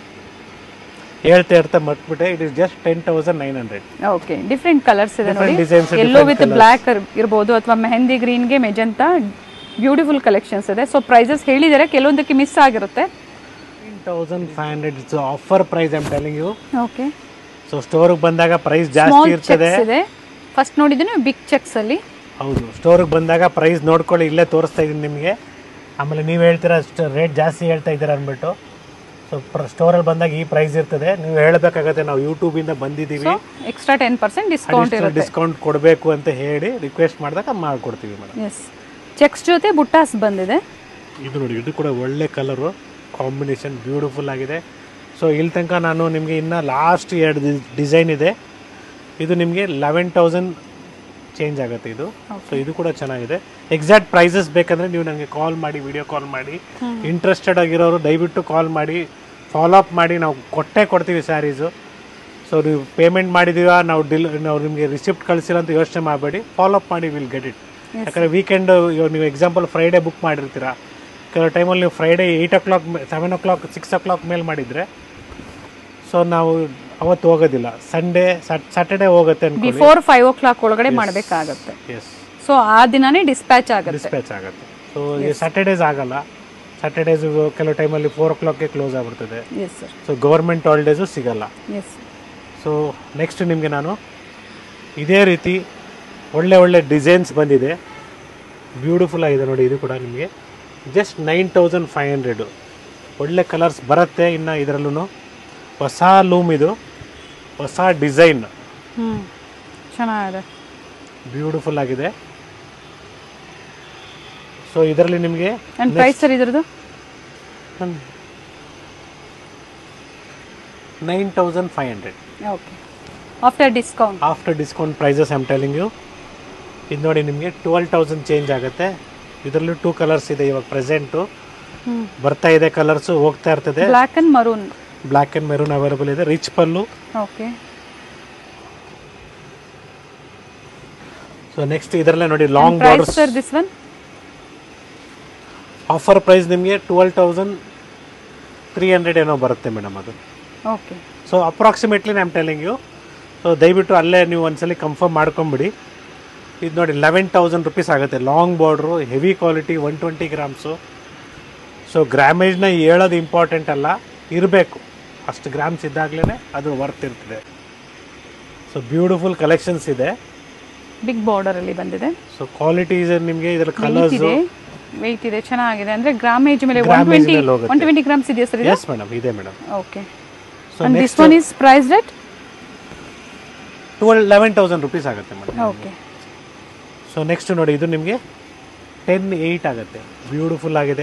ಹೇಳ್ತಾ ಹೇಳ್ತಾ ಮರ್ತ್ಬಿಟ್ಟೆ it is just ten thousand nine hundred okay different colours ಇದೆ ನೋಡಿ Different designs, ಎಲ್ಲೋ different ವಿತ್ ಬ್ಲ್ಯಾಕ್ ಇರ್ಬೋದು ಅಥವಾ ಮೆಹಂದಿ ಗ್ರೀನ್ಗೆ ಮೆಜಂತಾ ಬ್ಯೂಟಿಫುಲ್ ಕಲೆಕ್ಷನ್ಸ್ ಇದೆ ಸೊ ಪ್ರೈಸಸ್ ಹೇಳಿದರೆ ಕೆಲವೊಂದಕ್ಕೆ ಮಿಸ್ ಆಗಿರುತ್ತೆ thousand five hundred it's offer price I'm telling you okay so ಸ್ಟೋರಿಗೆ ಬಂದಾಗ ಪ್ರೈಸ್ ಜಾಸ್ತಿ ಸ್ಮಾಲ್ ಇರ್ತದೆ ಚೆಕ್ಸ್ ಇದೆ ಫಸ್ಟ್ ನೋಡಿದ್ದೀನಿ ಬಿಗ್ ಚೆಕ್ಸ್ ಅಲ್ಲಿ ಹೌದು ಸ್ಟೋರಿಗೆ ಬಂದಾಗ ಪ್ರೈಸ್ ನೋಡ್ಕೊಳ್ಳಿ ಇಲ್ಲೇ ತೋರಿಸ್ತಾ ಇದ್ದೀನಿ ನಿಮಗೆ ಆಮೇಲೆ ನೀವು ಹೇಳ್ತೀರಾ ರೇಟ್ ಜಾಸ್ತಿ ಹೇಳ್ತಾ ಇದ್ದೀರಾ ಅಂದ್ಬಿಟ್ಟು ಸೊ ಸ್ಟೋರಲ್ಲಿ ಬಂದಾಗ ಈ ಪ್ರೈಸ್ ಇರ್ತದೆ ನೀವು ಹೇಳಬೇಕಾಗತ್ತೆ ನಾವು ಯೂಟ್ಯೂಬಿಂದ ಬಂದಿದ್ದೀವಿ so extra ten percent discount ಇರುತ್ತೆ ಡಿಸ್ಕೌಂಟ್ ಕೊಡಬೇಕು ಅಂತ ಹೇಳಿ ರಿಕ್ವೆಸ್ಟ್ ಮಾಡಿದಾಗ ಮಾಡ್ಕೊಡ್ತೀವಿ ಮೇಡಮ್ ಎಸ್ ಚೆಕ್ಸ್ ಜೊತೆ ಬುಟ್ಟಾಸ್ ಬಂದಿದೆ ಇದು ನೋಡಿ ಇದು ಕೂಡ ಒಳ್ಳೆ ಕಲರು ಕಾಂಬಿನೇಷನ್ ಬ್ಯೂಟಿಫುಲ್ ಆಗಿದೆ ಸೊ ಇಲ್ಲಿ ತನಕ ನಾನು ನಿಮಗೆ ಇನ್ನು ಲಾಸ್ಟ್ ಎರಡು ಡಿಸೈನ್ ಇದೆ ಇದು ನಿಮಗೆ ಲೆವೆನ್ ತೌಸಂಡ್ ಚೇಂಜ್ ಆಗುತ್ತೆ ಇದು ಸೊ ಇದು ಕೂಡ ಚೆನ್ನಾಗಿದೆ ಎಕ್ಸಾಕ್ಟ್ ಪ್ರೈಸಸ್ ಬೇಕಂದರೆ ನೀವು ನನಗೆ ಕಾಲ್ ಮಾಡಿ ವಿಡಿಯೋ ಕಾಲ್ ಮಾಡಿ ಇಂಟ್ರೆಸ್ಟೆಡ್ ಆಗಿರೋರು ದಯವಿಟ್ಟು ಕಾಲ್ ಮಾಡಿ ಫಾಲೋ ಅಪ್ ಮಾಡಿ ನಾವು ಕೊಟ್ಟೇ ಕೊಡ್ತೀವಿ ಸ್ಯಾರೀಸು ಸೊ ನೀವು ಪೇಮೆಂಟ್ ಮಾಡಿದೀವಾ ನಾವು ಡಿಲ್ ನಾವು ನಿಮಗೆ ರಿಸಿಪ್ಟ್ ಕಳಿಸಿಲ್ಲ ಅಂತ ಯೋಚನೆ ಮಾಡಬೇಡಿ ಫಾಲೋ ಅಪ್ ಮಾಡಿ ವಿಲ್ ಗೆಟ್ ಇಟ್ ಯಾಕಂದರೆ ವೀಕೆಂಡ್ ಇವಾಗ ನೀವು ಎಕ್ಸಾಂಪಲ್ ಫ್ರೈಡೇ ಬುಕ್ ಮಾಡಿರ್ತೀರಾ ಕೆಲವು ಟೈಮಲ್ಲಿ ನೀವು Friday eight o'clock seven o'clock six o'clock ಮೇಲೆ ಮಾಡಿದರೆ ಸೊ ನಾವು ಅವತ್ತು ಹೋಗೋದಿಲ್ಲ ಸಂಡೇ ಸ್ಯಾಟರ್ಡೇ ಹೋಗುತ್ತೆ ಅನ್ಕೊಳ್ಳಿ ಬಿಫೋರ್ ಫೈವ್ ಓ ಕ್ಲಾಕ್ ಒಳಗಡೆ ಮಾಡಬೇಕಾಗತ್ತೆ ಎಸ್ ಸೊ ಆ ದಿನಾನೇ ಡಿಸ್ಪ್ಯಾಚ್ ಆಗುತ್ತೆ ಡಿಸ್ಪ್ಯಾಚ್ ಆಗುತ್ತೆ ಸೊ ಸ್ಯಾಟರ್ಡೇಸ್ ಆಗಲ್ಲ ಸ್ಯಾಟರ್ಡೇಸ್ ಕೆಲವು ಟೈಮಲ್ಲಿ ಫೋರ್ ಓ ಕ್ಲಾಕ್ಗೆ ಕ್ಲೋಸ್ ಆಗಿಬಿಡ್ತದೆ yes sir so government holidays ಸಿಗಲ್ಲ ಎಸ್ ಸೊ ನೆಕ್ಸ್ಟ್ ನಿಮಗೆ ನಾನು ಇದೇ ರೀತಿ ಒಳ್ಳೆ ಒಳ್ಳೆ ಡಿಸೈನ್ಸ್ ಬಂದಿದೆ ಬ್ಯೂಟಿಫುಲ್ ಆಗಿದೆ ನೋಡಿ ಇದು ಕೂಡ ನಿಮಗೆ just nine thousand five hundred ಒಳ್ಳೆ ಕಲರ್ಸ್ ಬರುತ್ತೆ ಇನ್ನು ಇದರಲ್ಲೂ ಹೊಸ ಲೂಮ್ ಇದು ಹೊಸ ಡಿಸೈನ್ ಹ್ಞೂ ಚೆನ್ನಾಗಿದೆ ಬ್ಯೂಟಿಫುಲ್ ಆಗಿದೆ ಸೊ ಇದರಲ್ಲಿ ನಿಮಗೆ ಆ್ಯಂಡ್ ಪ್ರೈಸ್ ಸರ್ ಇದ್ರದ್ದು nine thousand five hundred okay after discount after discount prices I'm telling you ಇದು ನೋಡಿ ನಿಮಗೆ ಟ್ವೆಲ್ ತೌಸಂಡ್ ಚೇಂಜ್ ಆಗುತ್ತೆ ಇದರಲ್ಲೂ ಟೂ ಕಲರ್ಸ್ ಇದೆ ಇವಾಗ ಪ್ರೆಸೆಂಟು ಹ್ಞೂ ಬರ್ತಾ ಇದೆ ಕಲರ್ಸು ಹೋಗ್ತಾ ಇರ್ತದೆ black and maroon black and maroon available ಇದೆ rich pallu okay so next ಇದರಲ್ಲೇ ನೋಡಿ long price borders sir this one offer price ನಿಮಗೆ ಟ್ವೆಲ್ ತೌಸಂಡ್ ತ್ರೀ ಹಂಡ್ರೆಡ್ ಏನೋ ಬರುತ್ತೆ ಮೇಡಮ್ ಅದು okay so approximately I'm telling you so ದಯವಿಟ್ಟು ಅಲ್ಲೇ ನೀವು ಒಂದ್ಸಲಿ ಕನ್ಫರ್ಮ್ ಮಾಡ್ಕೊಂಬಿಡಿ ಇದು ನೋಡಿ ಲೆವೆನ್ ತೌಸಂಡ್ ರುಪೀಸ್ ಆಗುತ್ತೆ long border heavy quality one twenty grams so ಗ್ರಾಮೇಜ್ನ ಹೇಳೋದು ಇಂಪಾರ್ಟೆಂಟ್ ಅಲ್ಲ ಇರಬೇಕು ಅಷ್ಟು ಗ್ರಾಮ್ಸ್ ಇದ್ದಾಗಲೇ ಅದು ವರ್ತ್ ಇರ್ತದೆ ಸೊ ಬ್ಯೂಟಿಫುಲ್ ಕಲೆಕ್ಷನ್ಸ್ ಇದೆ ಬಿಗ್ ಬಾರ್ಡರ್ ಅಲ್ಲಿ ಬಂದಿದೆ ಸೊ ಕ್ವಾಲಿಟಿ ನಿಮಗೆ ಇದರ ವೆಯ್ಟ್ ಕಲರ್ಸ್ ಇದೆ ವೆಯ್ಟ್ ಇದೆ ಚೆನ್ನಾಗಿದೆ ಅಂದ್ರೆ ಗ್ರಾಮೇಜ್ ಮೇಲೆ ಒನ್ Grammage ಟ್ವೆಂಟಿ ಮೇಲೆ ಹೋಗುತ್ತೆ. ಒನ್ ಟ್ವೆಂಟಿ ಗ್ರಾಮ್ಸ್ ಇದೆಯಾ ಸರ್ ಇದು ಎಸ್ ಮೇಡಮ್ ಇದೆ madam okay so and this next one is price rate twelve eleven thousand rupees ಆಗುತ್ತೆ ಮೇಡಮ್ ಓಕೆ ಸೊ ನೆಕ್ಸ್ಟ್ ನೋಡಿ ಇದು ನಿಮಗೆ ಟೆನ್ ಏಯ್ಟ್ ಆಗುತ್ತೆ ಬ್ಯೂಟಿಫುಲ್ ಆಗಿದೆ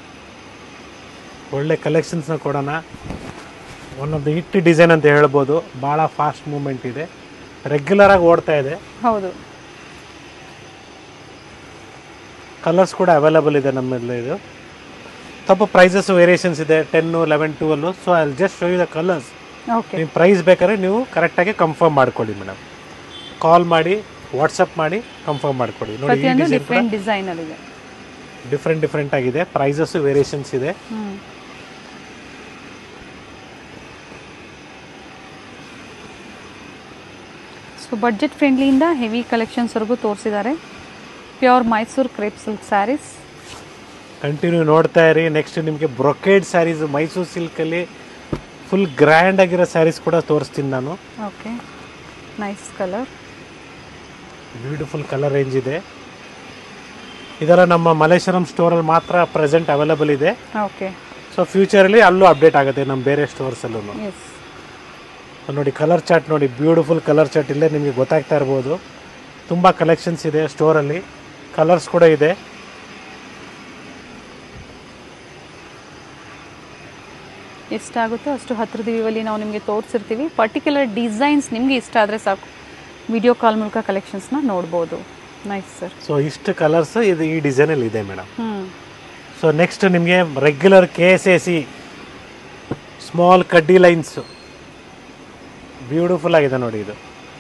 ಒಳ್ಳೆ ಕಲೆಕ್ಷನ್ಸ್ನ ಕೊಡೋಣ one of the hit design ಅಂತ ಹೇಳ್ಬೋದು ಭಾಳ ಫಾಸ್ಟ್ ಮೂಮೆಂಟ್ ಇದೆ ರೆಗ್ಯುಲರ್ ಆಗಿ ಓಡ್ತಾ ಇದೆ ಹೌದು ಕಲರ್ಸ್ ಕೂಡ ಅವೈಲಬಲ್ ಇದೆ ನಮ್ಮಲ್ಲಿ ಇದು ಸ್ವಲ್ಪ ಪ್ರೈಸಸ್ ವೇರಿಯೇಷನ್ಸ್ ಇದೆ ten eleven twelve so I just show you the colours okay ನೀವು ಪ್ರೈಸ್ ಬೇಕಾದ್ರೆ ನೀವು ಕರೆಕ್ಟಾಗಿ ಕನ್ಫರ್ಮ್ ಮಾಡ್ಕೊಳ್ಳಿ ಮೇಡಮ್ ಕಾಲ್ ಮಾಡಿ ವಾಟ್ಸಪ್ ಮಾಡಿ ಕನ್ಫರ್ಮ್ ಮಾಡ್ಕೊಳ್ಳಿ ನೋಡಿ ಈ ಪ್ರತಿಯೊಂದು ಡಿಸೈನ್ ಕೂಡ ಡಿಫ್ರೆಂಟ್ ಡಿಸೈನ್ ಅಲ್ಲಿ ಇದೆ ಡಿಫ್ರೆಂಟ್ ಡಿಫ್ರೆಂಟ್ ಆಗಿದೆ ಪ್ರೈಸಸ್ ವೇರಿಯೇಷನ್ಸ್ ಇದೆ ಹ್ಮ್ ಸೊ ಬಡ್ಜೆಟ್ ಫ್ರೆಂಡ್ಲಿಯಿಂದ ಹೆವಿ ಕಲೆಕ್ಷನ್ಸ್ವರೆಗೂ ತೋರಿಸಿದ್ದಾರೆ pure Mysuru crepe silk saris continue ನೋಡ್ತಾ ಇರಿ ನೆಕ್ಸ್ಟ್ ನಿಮಗೆ ಬ್ರೊಕೇಡ್ ಸ್ಯಾರೀಸ್ ಮೈಸೂರು ಸಿಲ್ಕಲ್ಲಿ ಫುಲ್ ಗ್ರ್ಯಾಂಡ್ ಆಗಿರೋ ಸ್ಯಾರೀಸ್ ಕೂಡ ತೋರಿಸ್ತೀನಿ ನಾನು okay nice colour beautiful colour range ಇದೆ ಇದೆಲ್ಲ ನಮ್ಮ ಮಲೇಶ್ವರಂ ಸ್ಟೋರಲ್ಲಿ ಮಾತ್ರ ಪ್ರೆಸೆಂಟ್ ಅವೈಲಬಲ್ ಇದೆ ಓಕೆ ಸೊ ಫ್ಯೂಚರಲ್ಲಿ ಅಲ್ಲೂ ಅಪ್ಡೇಟ್ ಆಗುತ್ತೆ ನಮ್ಮ ಬೇರೆ ಸ್ಟೋರ್ಸಲ್ಲೂ ಎಸ್ ನೋಡಿ ಕಲರ್ ಚಾರ್ಟ್ ನೋಡಿ ಬ್ಯೂಟಿಫುಲ್ ಕಲರ್ ಚಾರ್ಟ್ ಇಲ್ಲೇ ನಿಮಗೆ ಗೊತ್ತಾಗ್ತಾ ಇರ್ಬೋದು ತುಂಬ ಕಲೆಕ್ಷನ್ಸ್ ಇದೆ ಸ್ಟೋರಲ್ಲಿ ಕಲರ್ಸ್ ಕೂಡ ಇದೆ ಎಷ್ಟಾಗುತ್ತೋ ಅಷ್ಟು ಹತ್ತಿರದ ವ್ಯೂವಲ್ಲಿ ನಾವು ನಿಮಗೆ ತೋರಿಸಿರ್ತೀವಿ ಪರ್ಟಿಕ್ಯುಲರ್ ಡಿಸೈನ್ಸ್ ನಿಮಗೆ ಇಷ್ಟ ಆದರೆ ಸಾಕು ವಿಡಿಯೋ ಕಾಲ್ ಮೂಲಕ ಕಲೆಕ್ಷನ್ಸ್ನ ನೋಡ್ಬೋದು ನೈಸ್ ಸರ್ ಸೊ ಇಷ್ಟು ಕಲರ್ಸ್ ಇದು ಈ ಡಿಸೈನಲ್ಲಿ ಇದೆ ಮೇಡಮ್ ಹ್ಞೂ ಸೊ ನೆಕ್ಸ್ಟ್ ನಿಮಗೆ regular K S A C small ಕಡ್ಡಿ ಲೈನ್ಸ್ ಬ್ಯೂಟಿಫುಲ್ ಆಗಿದೆ ನೋಡಿ ಇದು